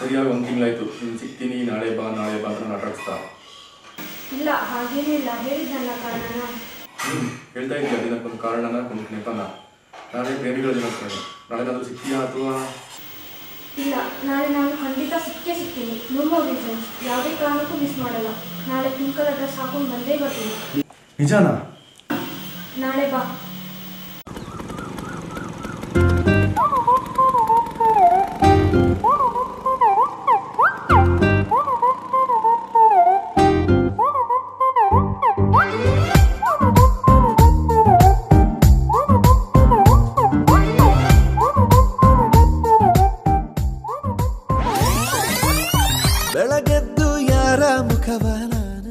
Speaker 17: ಸರಿಯಾಗಿ ಒಂದು ತಿಂಗಳಾಯ್ತು ನೀನು ಸಿಗ್ತೀನಿ ನಾಳೆ ಬಾ ನಾಳೆ ಬಾ ಅಂತ ನಾಟಾಡಿಸ್ತಾ
Speaker 18: ಇಲ್ಲ ಹಾಗೇನೂ ಇಲ್ಲ ಹೇಳಿದ್ನಲ್ಲ ಕಾರಣನ
Speaker 17: ಹ್ಞೂ ಹೇಳ್ತಾ ಇದ್ದೀಯ ದಿನಕ್ಕೊಂದು ಕಾರಣನ ಒಂದು ನೆಪನ ನಾಳೆ ಪ್ರೇಮಿಗಳ ದಿನಾಚರಣೆ ನಾಳೆನಾದರೂ ಸಿಗ್ತೀಯಾ ಅಥವಾ
Speaker 18: ಇಲ್ಲ ನಾಳೆ ನಾನು ಖಂಡಿತ ಸಿಕ್ಕೇ ಸಿಗ್ತೀನಿ ನೋ ಮೋರ್ ರೀಸನ್ಸ್ ಯಾವುದೇ ಕಾರಣಕ್ಕೂ ಮಿಸ್ ಮಾಡಲ್ಲ ನಾಳೆ ಪಿಂಕ್ ಕಲರ್ ಡ್ರೆಸ್ ಹಾಕೊಂಡು ಬಂದೇ ಬರ್ತೀನಿ
Speaker 17: ನಿಜಾನಾ
Speaker 18: ನಾಳೆ ಬಾ
Speaker 19: ಬೆಳಗೆದ್ದು ಯಾರ ಮುಖವ ನಾನು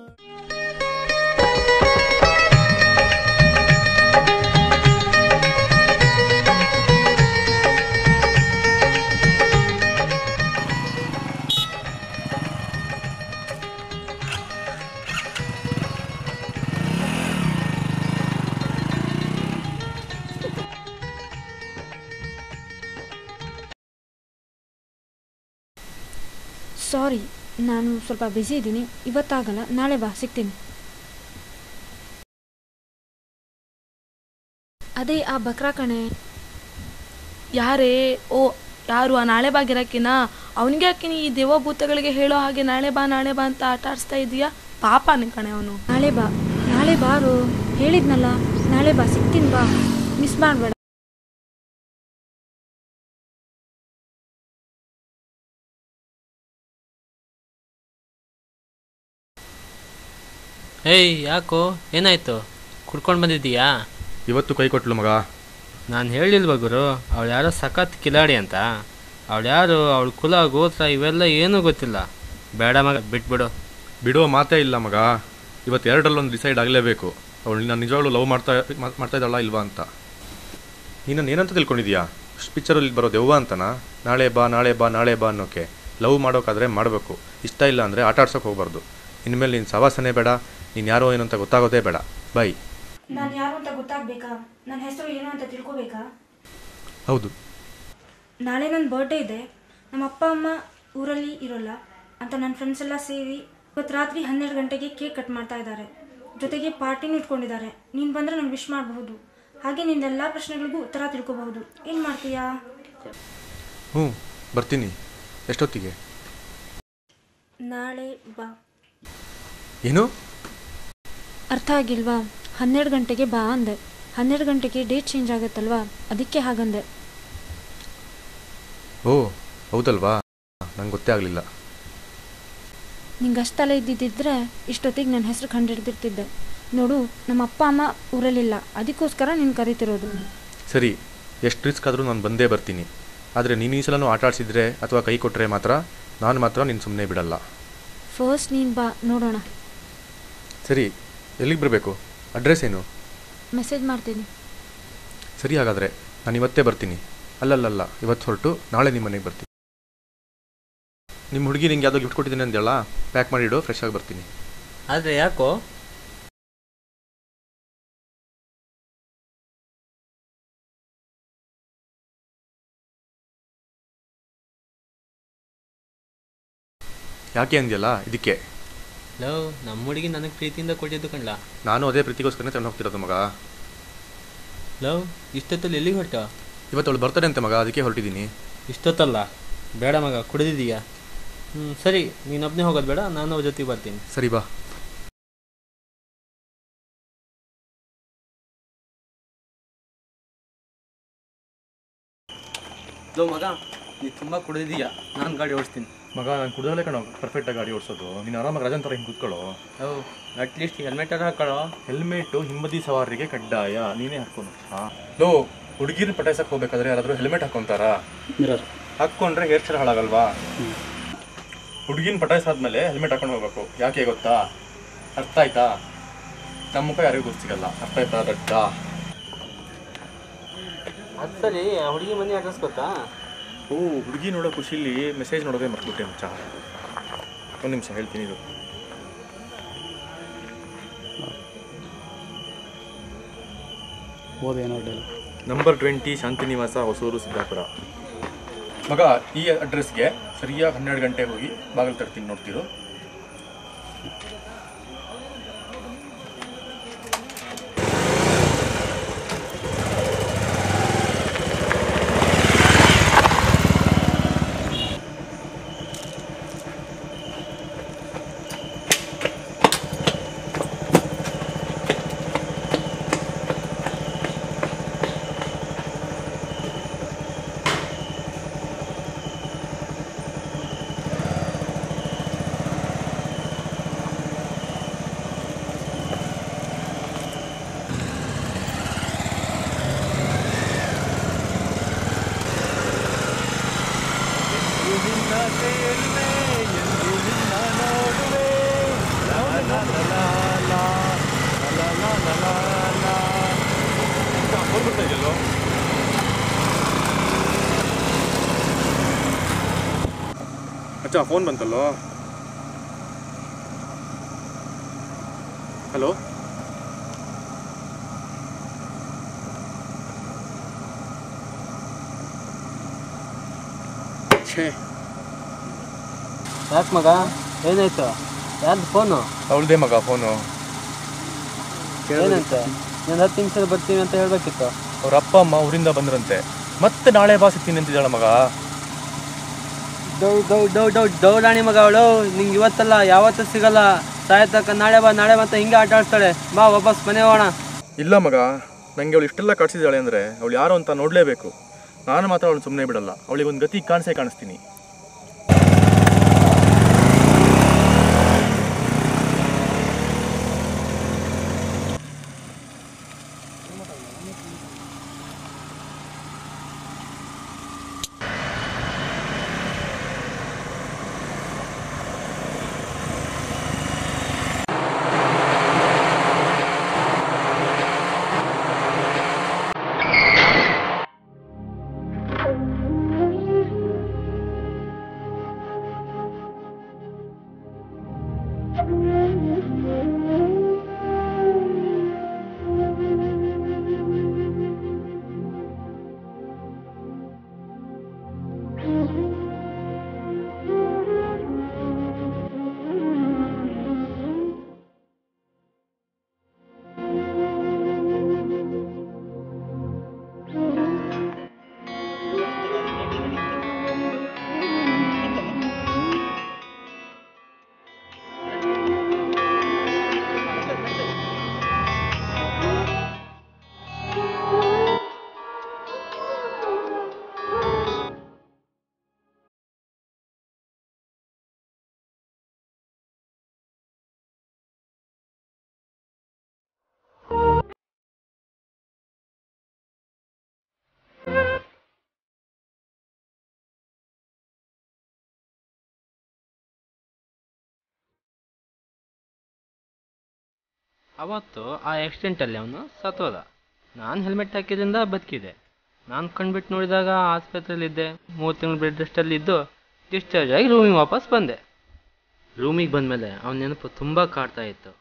Speaker 18: ಸಾರಿ ನಾನು ಸ್ವಲ್ಪ ಬ್ಯುಸಿ ಇದ್ದೀನಿ ಇವತ್ತಾಗಲ್ಲ ನಾಳೆ ಬಾ ಸಿಗ್ತೀನಿ ಅದೇ ಆ ಬಕ್ರಾ ಕಣೆ
Speaker 6: ಯಾರೇ ಓ ಯಾರು ಆ ನಾಳೆ ಬಾ ಗಿರಾಕಿನ ಅವನಿಗೆ ಹಾಕಿನಿ ಈ ದೇವಭೂತಗಳಿಗೆ ಹೇಳೋ ಹಾಗೆ ನಾಳೆ ಬಾ ನಾಳೆ ಬಾ ಅಂತ ಆಟ ಆಡಿಸ್ತಾ ಇದೀಯಾ ಪಾಪ ನಿನ್ ಕಣೆ ಅವನು
Speaker 18: ನಾಳೆ ಬಾ ನಾಳೆ ಬಾರು ಹೇಳಿದ್ನಲ್ಲ ನಾಳೆ ಬಾ ಸಿಗ್ತೀನಿ ಬಾ ಮಿಸ್ ಮಾಡಬೇಡ
Speaker 13: ಏಯ್ ಯಾಕೋ ಏನಾಯ್ತು ಕುಡ್ಕೊಂಡು ಬಂದಿದ್ದೀಯಾ
Speaker 17: ಇವತ್ತು ಕೈ ಕೊಟ್ಲು ಮಗ
Speaker 13: ನಾನು ಹೇಳಿಲ್ವ ಗುರು ಅವಳು ಯಾರೋ ಸಖತ್ ಕಿಲಾಡಿ ಅಂತ ಅವಳು ಯಾರು ಅವಳ ಕುಲ ಗೋತ್ರ ಇವೆಲ್ಲ ಏನೂ ಗೊತ್ತಿಲ್ಲ ಬೇಡ ಮಗ ಬಿಟ್ಬಿಡು
Speaker 17: ಬಿಡುವ ಮಾತೇ ಇಲ್ಲ ಮಗ ಇವತ್ತು ಎರಡರಲ್ಲೊಂದು ಡಿಸೈಡ್ ಆಗಲೇಬೇಕು ಅವಳು ನಾನು ನಿಜವಾಗ್ಲೂ ಲವ್ ಮಾಡ್ತಾ ಮಾ- ಮಾಡ್ತಾ ಇದ್ದಾಳ ಇಲ್ವಾ ಅಂತ ನೀನನ್ನು ಏನಂತ ತಿಳ್ಕೊಂಡಿದ್ಯಾ ಪಿಕ್ಚರಲ್ಲಿ ಬರೋ ದೆವ್ವ ಅಂತನಾ ನಾಳೆ ಬಾ ನಾಳೆ ಬಾ ನಾಳೆ ಬಾ ಅನ್ನೋಕೆ ಲವ್ ಮಾಡೋಕ್ಕಾದ್ರೆ ಮಾಡಬೇಕು ಇಷ್ಟ ಇಲ್ಲ ಅಂದರೆ ಆಟ ಆಡ್ಸೋಕೆ ಹೋಗ್ಬಾರ್ದು ಇನ್ಮೇಲೆ ನಿನ್ನ ಸವಾಸನೆ ಬೇಡ ನೀನು ಯಾರೋ ಏನು ಅಂತ ಗೊತ್ತಾಗೋದೇ ಬೇಡ ಬೈ
Speaker 18: ನಾನು ಯಾರು ಅಂತ ಗೊತ್ತಾಗ್ಬೇಕಾ ನನ್ನ ಹೆಸರು ಏನು ಅಂತ ತಿಳ್ಕೊಬೇಕಾ
Speaker 17: ಹೌದು
Speaker 18: ನಾಳೆ ನನ್ನ ಬರ್ಡೇ ಇದೆ ನಮ್ಮ ಅಪ್ಪ ಅಮ್ಮ ಊರಲ್ಲಿ ಇರೋಲ್ಲ ಅಂತ ನನ್ನ ಫ್ರೆಂಡ್ಸ್ ಎಲ್ಲ ಸೇರಿ ಇವತ್ತು ರಾತ್ರಿ ಹನ್ನೆರಡು ಗಂಟೆಗೆ ಕೇಕ್ ಕಟ್ ಮಾಡ್ತಾ ಇದ್ದಾರೆ ಜೊತೆಗೆ ಪಾರ್ಟಿನೂ ಇಟ್ಕೊಂಡಿದ್ದಾರೆ ನೀನು ಬಂದರೆ ನಾನು ವಿಶ್ ಮಾಡಬಹುದು ಹಾಗೆ ನಿನ್ನ ಎಲ್ಲ ಪ್ರಶ್ನೆಗಳಿಗೂ ಉತ್ತರ ತಿಳ್ಕೊಬಹುದು ಏನು ಮಾಡ್ತೀಯಾ
Speaker 17: ಹ್ಞೂ ಬರ್ತೀನಿ ಎಷ್ಟೊತ್ತಿಗೆ
Speaker 18: ನಾಳೆ ಬಾ
Speaker 17: ಏನು
Speaker 18: ಅರ್ಥ ಆಗಿಲ್ವಾ ಹನ್ನೆರಡು ಗಂಟೆಗೆ ಬಾ ಅಂದೆ ಹನ್ನೆರಡು ಗಂಟೆಗೆ ಡೇಟ್ ಚೇಂಜ್ ಆಗುತ್ತಲ್ವಾ ಅದಕ್ಕೆ ಹಾಗಂದೆ
Speaker 17: ಓ ಹೌದಲ್ವಾ ನಂಗೆ ಗೊತ್ತೇ ಆಗಲಿಲ್ಲ
Speaker 18: ನಿಂಗೆ ಅಷ್ಟು ತಲೆ ಇದ್ದಿದ್ದಿದ್ರೆ ಇಷ್ಟೊತ್ತಿಗೆ ನನ್ನ ಹೆಸರು ಕಂಡಿಡ್ದಿರ್ತಿದ್ದೆ ನೋಡು ನಮ್ಮ ಅಪ್ಪ ಅಮ್ಮ ಊರಲ್ಲಿಲ್ಲ ಅದಕ್ಕೋಸ್ಕರ ನೀನು ಕರಿತಿರೋದು
Speaker 17: ಸರಿ ಎಷ್ಟು ರಿಸ್ಕ್ ಆದರೂ ನಾನು ಬಂದೇ ಬರ್ತೀನಿ ಆದರೆ ನೀನು ಈ ಸಲನೂ ಆಟ ಆಡಿಸಿದ್ರೆ ಅಥವಾ ಕೈ ಕೊಟ್ಟರೆ ಮಾತ್ರ ನಾನು ಮಾತ್ರ ನೀನು ಸುಮ್ಮನೆ ಬಿಡಲ್ಲ
Speaker 18: ಫಸ್ಟ್ ನೀನು ಬಾ ನೋಡೋಣ
Speaker 17: ಸರಿ ಎಲ್ಲಿಗೆ ಬರಬೇಕು ಅಡ್ರೆಸ್ ಏನು
Speaker 18: ಮೆಸೇಜ್ ಮಾಡ್ತೀನಿ
Speaker 17: ಸರಿ ಹಾಗಾದರೆ ನಾನು ಇವತ್ತೇ ಬರ್ತೀನಿ ಅಲ್ಲಲ್ಲಲ್ಲ ಇವತ್ತು ಹೊರಟು ನಾಳೆ ನಿಮ್ಮ ಮನೆಗೆ ಬರ್ತೀನಿ ನಿಮ್ಮ ಹುಡುಗಿ ನಿಂಗೆ ಯಾವುದೋ ಗಿಫ್ಟ್ ಕೊಟ್ಟಿದ್ದೀನಿ ಅಂದೇಳ ಪ್ಯಾಕ್ ಮಾಡಿಡು ಫ್ರೆಶ್ ಆಗಿ ಬರ್ತೀನಿ
Speaker 13: ಆದರೆ ಯಾಕೋ
Speaker 17: ಯಾಕೆ ಅಂದ್ಯಲ್ಲ ಇದಕ್ಕೆ
Speaker 13: ಲವ್ ನಮ್ಮ ಹುಡುಗಿ ನನಗೆ ಪ್ರೀತಿಯಿಂದ ಕೊಟ್ಟಿದ್ದು ಕಣ್ಲ
Speaker 17: ನಾನು ಅದೇ ಪ್ರೀತಿಗೋಸ್ಕರನೇ ತಗೊಂಡು ಹೋಗ್ತಿರೋದು ಮಗ
Speaker 13: ಲವ್ ಇಷ್ಟೊತ್ತಲ್ಲಿ ಎಲ್ಲಿಗೆ ಹೊರಟ
Speaker 17: ಇವತ್ತು ಅವಳು ಬರ್ತಾರೆ ಅಂತೆ ಮಗ ಅದಕ್ಕೆ ಹೊರಟಿದ್ದೀನಿ
Speaker 13: ಇಷ್ಟೊತ್ತಲ್ಲ ಬೇಡ ಮಗ ಕುಡಿದಿದ್ದೀಯಾ ಹ್ಞೂ ಸರಿ ನೀನೊಬ್ಬನೇ ಹೋಗೋದು ಬೇಡ ನಾನು ಅವ್ರ ಜೊತೆಗೆ ಬರ್ತೀನಿ
Speaker 17: ಸರಿ ಬಾ
Speaker 9: ಲೋ ಮಗ ನೀ ತುಂಬ ಕುಡಿದಿದ್ದೀಯಾ ನಾನು ಗಾಡಿ ಓಡಿಸ್ತೀನಿ
Speaker 17: ಮಗ ನಾನು ಕುಡ್ದಲ್ಲೇ ಕಣೋ ಪರ್ಫೆಕ್ಟಾಗಿ ಗಾಡಿ ಓಡಿಸೋದು ನೀನು ಆರಾಮಾಗಿ ರಜನ್ ಥರ ಹಿಂಗೆ ಕೂತ್ಕೊಳ್ಳೋ
Speaker 13: ಓ ಅಟ್ಲೀಸ್ಟ್ ಹೆಲ್ಮೆಟ್ ಆದ್ರೂ ಹಾಕೊಳ್ಳೋ
Speaker 17: ಹೆಲ್ಮೆಟು ಹಿಂಬದಿ ಸವಾರಿಗೆ ಕಡ್ಡಾಯ ನೀನೇ ಹಾಕೊಂಡು ಹಾಂ ಲೋ ಹುಡುಗಿನ ಪಟಾಯಿಸಕ್ಕೆ ಹೋಗ್ಬೇಕಾದ್ರೆ ಯಾರಾದರೂ ಹೆಲ್ಮೆಟ್ ಹಾಕೊಂತಾರಾ
Speaker 9: ಮಿರರ್
Speaker 17: ಹಾಕ್ಕೊಂಡ್ರೆ ಹೇರ್ ಸ್ಟೈಲ್ ಹಾಳಾಗಲ್ವಾ ಹುಡುಗಿನ ಪಟಾಯಿಸಾದ್ಮೇಲೆ ಹೆಲ್ಮೆಟ್ ಹಾಕೊಂಡು ಹೋಗ್ಬೇಕು ಯಾಕೆ ಗೊತ್ತಾ ಅರ್ಥ ಆಯ್ತಾ ನಮ್ಮ ಮುಖ ಯಾರಿಗೂ ಗೊತ್ತಿಗಲ್ಲ ಅರ್ಥ ಆಯ್ತಾ ದಡ್ಡ
Speaker 13: ಅದು ಸರಿ ಆ ಹುಡುಗಿ ಮನೆ ಅಡ್ರೆಸ್ ಗೊತ್ತಾ
Speaker 17: ಓ ಹುಡುಗಿ ನೋಡೋ ಖುಷಿಲಿ ಮೆಸೇಜ್ ನೋಡೋದೇ ಮರ್ತ್ಬಿಟ್ಟೆ ಮಚ್ಚ ಒಂದು ನಿಮಿಷ ಹೇಳ್ತೀನಿ ಇದು
Speaker 9: ಓದೇನೋ dial
Speaker 17: number twenty Shantinivasa Hosur Siddapura ಮಗ ಈ ಅಡ್ರೆಸ್ಗೆ ಸರಿಯಾಗಿ ಹನ್ನೆರಡು ಗಂಟೆಗೆ ಹೋಗಿ ಬಾಗಿಲು ತರ್ತೀನಿ ನೋಡ್ತಿರು ಅಚ್ಚ ಫೋನ್ ಬಂತಲ್ಲೋ ಹಲೋ ಛೇ
Speaker 13: ಯಾಕೆ ಮಗ ಏನಾಯ್ತು ಯಾರ್ದು ಫೋನು
Speaker 17: ಅವಳದೇ ಮಗ ಫೋನು
Speaker 13: ಏನಂತೆ ನಾನು ಹತ್ತು ನಿಮಿಷದಲ್ಲಿ ಬರ್ತೀನಿ ಅಂತ ಹೇಳ್ಬೇಕಿತ್ತು
Speaker 17: ಅವ್ರ ಅಪ್ಪ ಅಮ್ಮ ಊರಿಂದ ಬಂದ್ರಂತೆ ಮತ್ತೆ ನಾಳೆ ಬಾ ಸಿಗ್ತೀನಿ ಅಂತಿದ್ದಾಳ ಮಗ
Speaker 13: ಡೌ ಡೌ ಡೌ ಡೌ ಡೌಡಾಣಿ ಮಗ ಅವಳು ನಿಂಗೆ ಇವತ್ತಲ್ಲ ಯಾವತ್ತೂ ಸಿಗಲ್ಲ ಸಾಯತಕ್ಕ ನಾಳೆ ಬಾ ನಾಳೆ ಮತ್ತೆ ಹಿಂಗೆ ಆಟ ಆಡ್ತಾಳೆ ಬಾ ವಾಪಸ್ ಮನೆ ಹೋಗೋಣ
Speaker 17: ಇಲ್ಲ ಮಗ ನನಗೆ ಅವಳು ಇಷ್ಟೆಲ್ಲ ಕಾಡ್ಸಿದ್ದಾಳೆ ಅಂದರೆ ಅವಳು ಯಾರು ಅಂತ ನೋಡಲೇಬೇಕು ನಾನು ಮಾತ್ರ ಅವಳು ಸುಮ್ಮನೆ ಬಿಡಲ್ಲ ಅವಳಿಗೆ ಒಂದು ಗತಿ ಕಾಣಿಸೇ ಕಾಣಿಸ್ತೀನಿ
Speaker 21: ಅವತ್ತು ಆ ಆಕ್ಸಿಡೆಂಟಲ್ಲಿ ಅವನು ಸತ್ತೋದ ನಾನು ಹೆಲ್ಮೆಟ್ ಹಾಕಿದ್ರಿಂದ ಬದುಕಿದೆ ನಾನು ಕಣ್ಬಿಟ್ಟು ನೋಡಿದಾಗ ಆಸ್ಪತ್ರೆಯಲ್ಲಿದ್ದೆ ಮೂರು ತಿಂಗಳು ಬೆಡ್ ರೆಸ್ಟಲ್ಲಿ ಇದ್ದು ಡಿಸ್ಚಾರ್ಜ್ ಆಗಿ ರೂಮಿಗೆ ವಾಪಸ್ ಬಂದೆ ರೂಮಿಗೆ ಬಂದಮೇಲೆ ಅವನ ನೆನಪು ತುಂಬ ಕಾಡ್ತಾ ಇತ್ತು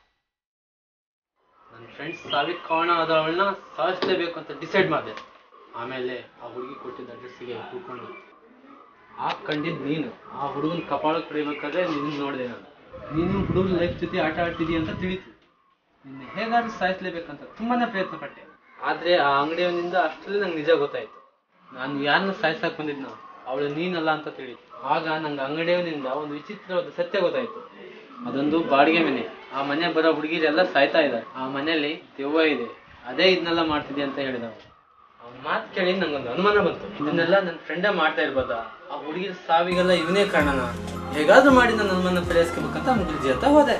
Speaker 21: ನನ್ನ ಫ್ರೆಂಡ್ಸ್ ಸಾವಿಗೆ ಕಾರಣ ಆದವಳನ್ನ ಸಾಯಿಸಲೇಬೇಕು ಅಂತ ಡಿಸೈಡ್ ಮಾಡಿದೆ ಆಮೇಲೆ ಆ ಹುಡುಗಿ ಕೊಟ್ಟಿದ್ದ ಅಡ್ರೆಸ್ಸಿಗೆ ಕೂತ್ಕೊಂಡು ಆ ಕಂಡಿದ್ದು ನೀನು ಆ ಹುಡುಗನ ಕಪಾಳಕ್ಕೆ ಹೊಡಿಬೇಕಾದ್ರೆ ನಿನ್ನ ನೋಡಿದೆ ನಾನು ನೀನು ಹುಡುಗನ ಲೈಫ್ ಜೊತೆ ಆಟ ಆಡ್ತಿದ್ದೀಯ ಅಂತ ತಿಳಿತು ನಿನ್ನ ಹೇಗಾದ್ರೂ ಸಾಯಿಸ್ಲೇಬೇಕಂತ ತುಂಬಾನೇ ಪ್ರಯತ್ನ ಪಟ್ಟೆ ಆದ್ರೆ ಆ ಅಂಗಡಿಯವನಿಂದ ಅಷ್ಟರಲ್ಲಿ ನಂಗೆ ನಿಜ ಗೊತ್ತಾಯ್ತು ನಾನು ಯಾರನ್ನ ಸಾಯಿಸಕ್ ಬಂದಿದ್ನೋ ಅವಳು ನೀನಲ್ಲ ಅಂತ ತಿಳಿತು ಆಗ ನಂಗೆ ಅಂಗಡಿಯವನಿಂದ ಒಂದು ವಿಚಿತ್ರವಾದ ಸತ್ಯ ಗೊತ್ತಾಯ್ತು ಅದೊಂದು ಬಾಡಿಗೆ ಮನೆ ಆ ಮನೆ ಬರೋ ಹುಡುಗಿರೆಲ್ಲ ಸಾಯ್ತಾ ಇದ್ದಾರೆ ಆ ಮನೆಯಲ್ಲಿ ದೆವ್ವ ಇದೆ ಅದೇ ಇದನ್ನೆಲ್ಲ ಮಾಡ್ತಿದ್ದೆ ಅಂತ ಹೇಳಿದವ ಅವ್ನ ಮಾತು ಕೇಳಿ ನಂಗೊಂದು ಅನುಮಾನ ಬಂತು ಇದನ್ನೆಲ್ಲ ನನ್ನ ಫ್ರೆಂಡೇ ಮಾಡ್ತಾ ಇರ್ಬೋದಾ ಆ ಹುಡುಗಿರ ಸಾವಿಗೆಲ್ಲ ಇವನೇ ಕಾರಣನ ಹೇಗಾದ್ರೂ ಮಾಡಿ ನನ್ನ ಅನುಮಾನ ಪರಿಹರಿಸ್ಕೋಬೇಕಂತ ಮುಗುಲ್ಜಿ ಅಂತ ಹೋದೆ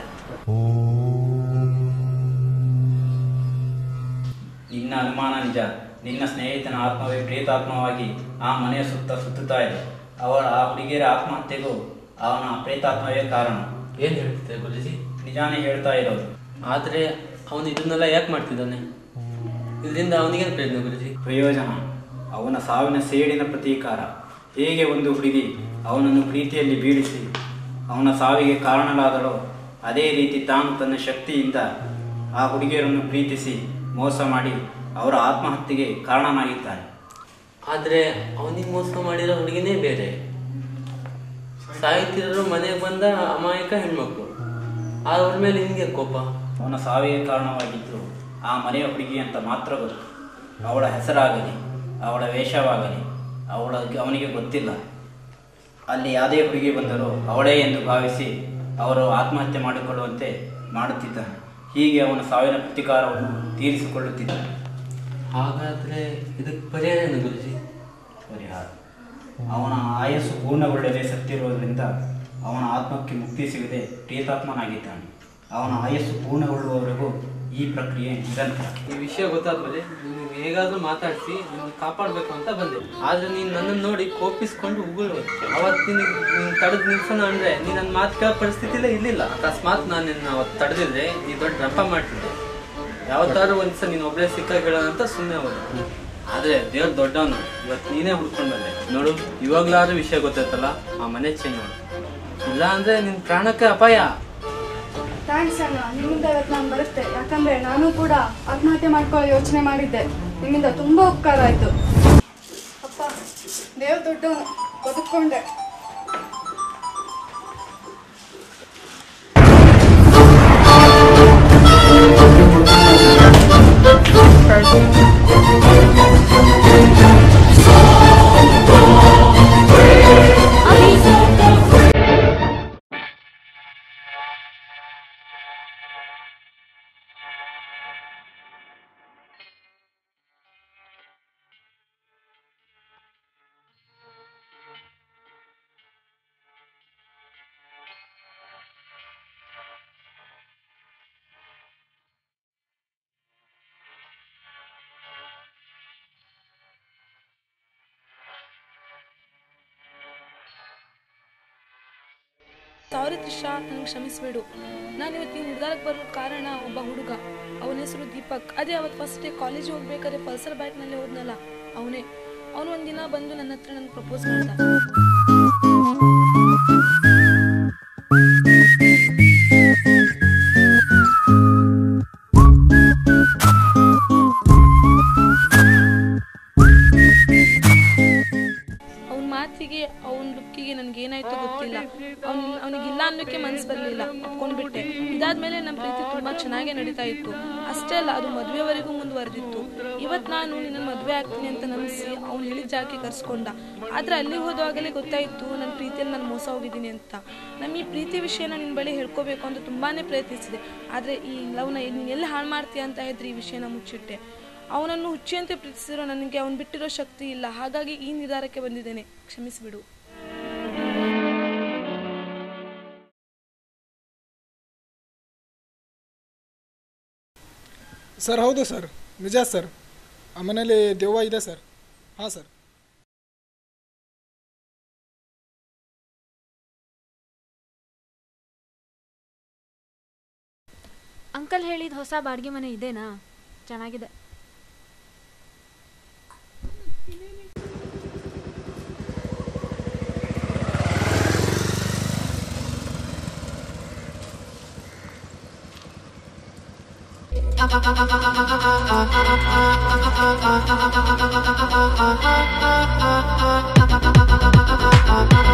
Speaker 22: ನಿನ್ನ ಅನುಮಾನ ನಿಜ ನಿನ್ನ ಸ್ನೇಹಿತನ ಆತ್ಮವೇ ಪ್ರೇತಾತ್ಮವಾಗಿ ಆ ಮನೆಯ ಸುತ್ತ ಸುತ್ತುತ್ತಾ ಇದೆ ಅವಳ ಆ ಹುಡುಗಿಯರ ಆತ್ಮಹತ್ಯೆಗೂ ಅವನ ಪ್ರೇತಾತ್ಮವೇ ಕಾರಣ
Speaker 21: ಏನ್ ಹೇಳ್ತಿದ್ದೆ ಗುರುಜಿ
Speaker 22: ನಿಜಾನೇ ಹೇಳ್ತಾ ಇರೋದು
Speaker 21: ಆದ್ರೆ ಅವನು ಇದನ್ನೆಲ್ಲ ಯಾಕೆ ಮಾಡ್ತಿದ್ದಾನೆ ಇದರಿಂದ ಅವನಿಗೇನು ಪ್ರಯೋಜನ ಗುರುಜಿ
Speaker 22: ಪ್ರಯೋಜನ ಅವನ ಸಾವಿನ ಸೇಡಿನ ಪ್ರತೀಕಾರ ಹೇಗೆ ಒಂದು ಹುಡುಗಿ ಅವನನ್ನು ಪ್ರೀತಿಯಲ್ಲಿ ಬೀಳಿಸಿ ಅವನ ಸಾವಿಗೆ ಕಾರಣಲಾದಳೋ ಅದೇ ರೀತಿ ತಾನು ತನ್ನ ಶಕ್ತಿಯಿಂದ ಆ ಹುಡುಗಿಯರನ್ನು ಪ್ರೀತಿಸಿ ಮೋಸ ಮಾಡಿ ಅವರ ಆತ್ಮಹತ್ಯೆಗೆ ಕಾರಣನಾಗಿದ್ದಾನೆ
Speaker 21: ಆದರೆ ಅವನಿಗೆ ಮೋಸ ಮಾಡಿರೋ ಹುಡುಗಿನೇ ಬೇರೆ ಸಾಯ್ತಿರೋರು ಮನೆಗೆ ಬಂದ ಅಮಾಯಕ ಹೆಣ್ಮಕ್ಳು ಅವ್ರ ಮೇಲೆ ಹಿಂಗೆ ಕೋಪ
Speaker 22: ಅವನ ಸಾವಿಗೆ ಕಾರಣವಾಗಿದ್ದು ಆ ಮನೆಯ ಹುಡುಗಿ ಅಂತ ಮಾತ್ರ ಗೊತ್ತು ಅವಳ ಹೆಸರಾಗಲಿ ಅವಳ ವೇಷವಾಗಲಿ ಅವಳ ಅವನಿಗೆ ಗೊತ್ತಿಲ್ಲ ಅಲ್ಲಿ ಯಾವುದೇ ಹುಡುಗಿ ಬಂದರೂ ಅವಳೇ ಎಂದು ಭಾವಿಸಿ ಅವರು ಆತ್ಮಹತ್ಯೆ ಮಾಡಿಕೊಳ್ಳುವಂತೆ ಮಾಡುತ್ತಿದ್ದಾನೆ ಹೀಗೆ ಅವನ ಸಾವಿನ ಪ್ರತಿಕಾರವನ್ನು ತೀರಿಸಿಕೊಳ್ಳುತ್ತಿದ್ದಾನೆ
Speaker 21: ಹಾಗಾದ್ರೆ ಇದಕ್ಕೆ ಪರಿಹಾರ ಏನು ಗುರುಜಿ
Speaker 22: ಪರಿಹಾರ ಅವನ ಆಯಸ್ಸು ಪೂರ್ಣಗೊಳ್ಳದೆ ಸತ್ತಿರುವುದರಿಂದ ಅವನ ಆತ್ಮಕ್ಕೆ ಮುಕ್ತಿ ಸಿಗದೆ ಪ್ರೇತಾತ್ಮನಾಗಿದ್ದಾನೆ ಅವನ ಆಯಸ್ಸು ಪೂರ್ಣಗೊಳ್ಳುವವರೆಗೂ ಈ ಪ್ರಕ್ರಿಯೆ ನಿರಂತರ
Speaker 21: ಈ ವಿಷಯ ಗೊತ್ತಾದ್ಮೇಲೆ ನೀನು ಹೇಗಾದ್ರೂ ಮಾತಾಡಿಸಿ ನಿನ್ನ ಕಾಪಾಡಬೇಕು ಅಂತ ಬಂದೆ ಆದ್ರೆ ನೀನು ನನ್ನನ್ನು ನೋಡಿ ಕೋಪಿಸ್ಕೊಂಡು ಉಗುಳು ಅವತ್ತು ನಿನಗೆ ನೀನು ತಡೆದು ನಿಲ್ಸೋಣ ಅಂದ್ರೆ ನೀನು ನನ್ನ ಮಾತು ಕೇಳೋ ಪರಿಸ್ಥಿತಿಲೇ ಇರಲಿಲ್ಲ ಅಕಸ್ಮಾತ್ ನಾನು ನಿನ್ನ ಅವತ್ತು ತಡೆದಿದ್ರೆ ನೀ ದೊಡ್ಡ ರಪ್ಪ ಮಾಡ್ತಿದ್ದೆ ಯಾವತ್ತಾದ್ರೂ ಒಂದ್ಸಲ ನೀನು ಒಬ್ಬಳೇ ಸಿಕ್ಕಾಗ ಹೇಳೋಣ ಅಂತ ಸುಮ್ಮನೆ ಹೋದ ಆದ್ರೆ ದೇವ್ರು ದೊಡ್ಡವನು ಇವತ್ತು ನೀನೇ ಹುಡ್ಕೊಂಡು ಬಂದೆ ನೋಡು ಇವಾಗ್ಲಾದ್ರೂ ವಿಷಯ ಗೊತ್ತಾಯ್ತಲ್ಲ ಆ ಮನೆ ಚೇಂಜ್ ಮಾಡು ಇಲ್ಲ ಅಂದ್ರೆ ನಿನ್ನ ಪ್ರಾಣಕ್ಕೆ ಅಪಾಯ
Speaker 5: ಥ್ಯಾಂಕ್ಸ್ ಅಣ್ಣ ನಿಮ್ಮಿಂದ ಇವತ್ತು ನಾನು ಬರುತ್ತೆ ಯಾಕಂದ್ರೆ ನಾನು ಕೂಡ ಆತ್ಮಹತ್ಯೆ ಮಾಡ್ಕೊಳ್ಳೋ ಯೋಚನೆ ಮಾಡಿದ್ದೆ ನಿಮ್ಮಿಂದ ತುಂಬಾ ಉಪಕಾರ ಆಯ್ತು ಅಪ್ಪ ದೇವ್ ದೊಡ್ಡ ಬದುಕೊಂಡೆ
Speaker 6: ಸಾರಿ ತ್ರಿಷಾ ನನಗೆ ಕ್ಷಮಿಸ್ಬಿಡು ನಾನು ಇವತ್ತು ಈ ನಿರ್ಧಾರಕ್ಕೆ ಬರೋ ಕಾರಣ ಒಬ್ಬ ಹುಡುಗ ಅವನ ಹೆಸರು ದೀಪಕ್ ಅದೇ ಅವತ್ತು ಫಸ್ಟ್ ಡೇ ಕಾಲೇಜಿಗೆ ಹೋಗ್ಬೇಕಾದ್ರೆ ಪಲ್ಸರ್ ಬೈಕ್ನಲ್ಲಿ ಹೋದ್ನಲ್ಲ ಅವನೇ ಅವನು ಒಂದಿನ ಬಂದು ನನ್ನ ಹತ್ರ ನನಗೆ ಪ್ರಪೋಸ್ ಮಾಡ್ದ ಅವನ ಮಾತಿಗೆ ಅವನ ಲುಕ್ಕಿಗೆ ನನಗೆ ಏನಾಯ್ತು ಗೊತ್ತಿಲ್ಲ ಅವ್ನು ಅವನಿಗಿಲ್ಲ ಅನ್ನೋಕ್ಕೆ ಮನ್ಸು ಬರಲಿಲ್ಲ ಒಪ್ಕೊಂಡ್ಬಿಟ್ಟೆ ಇದಾದ್ಮೇಲೆ ನಮ್ಮ ಪ್ರೀತಿ ತುಂಬಾ ಚೆನ್ನಾಗೇ ನಡೀತಾ ಇತ್ತು ಅಷ್ಟೇ ಅಲ್ಲ ಅದು ಮದುವೆವರೆಗೂ ಮುಂದುವರೆದಿತ್ತು ಇವತ್ತು ನಾನು ನಿನ್ನ ಮದುವೆ ಆಗ್ತೀನಿ ಅಂತ ನಂಬಿಸಿ ಅವ್ನು ಹೇಳಿದ ಜಾಗಕ್ಕೆ ಕರ್ಸ್ಕೊಂಡ ಆದ್ರೆ ಅಲ್ಲಿ ಹೋದಾಗಲೇ ಗೊತ್ತಾಯ್ತು ನನ್ನ ಪ್ರೀತಿಯಲ್ಲಿ ನಾನು ಮೋಸ ಹೋಗಿದ್ದೀನಿ ಅಂತ ನಮ್ಮ ಈ ಪ್ರೀತಿ ವಿಷಯನ ನಿನ್ನ ಬಳಿ ಹೇಳ್ಕೋಬೇಕು ಅಂತ ತುಂಬಾನೇ ಪ್ರಯತ್ನಿಸಿದೆ ಆದ್ರೆ ಈ ಲವ್ನ ನೀನು ಎಲ್ಲಿ ಹಾಳು ಮಾಡ್ತೀಯ ಅಂತ ಹೇಳಿದ್ರೆ ಈ ವಿಷಯನ ಮುಚ್ಚಿಟ್ಟೆ ಅವನನ್ನು ಹುಚ್ಚಿಯಂತೆ ಪ್ರೀತಿಸಿರೋ ನನಗೆ ಅವನು ಬಿಟ್ಟಿರೋ ಶಕ್ತಿ ಇಲ್ಲ ಹಾಗಾಗಿ ಈ ನಿರ್ಧಾರಕ್ಕೆ ಬಂದಿದ್ದೇನೆ ಕ್ಷಮಿಸಿಬಿಡು
Speaker 8: ಸರ್ ಹೌದು ಸರ್ ನಿಜ ಸರ್ ಆ ಮನೇಲಿ ದೆವ್ವ ಇದೆ ಸರ್ ಹಾಂ ಸರ್
Speaker 18: ಅಂಕಲ್ ಹೇಳಿದ ಹೊಸ ಬಾಡಿಗೆ ಮನೆ ಇದೆನಾ ಚೆನ್ನಾಗಿದೆ
Speaker 7: Thank you.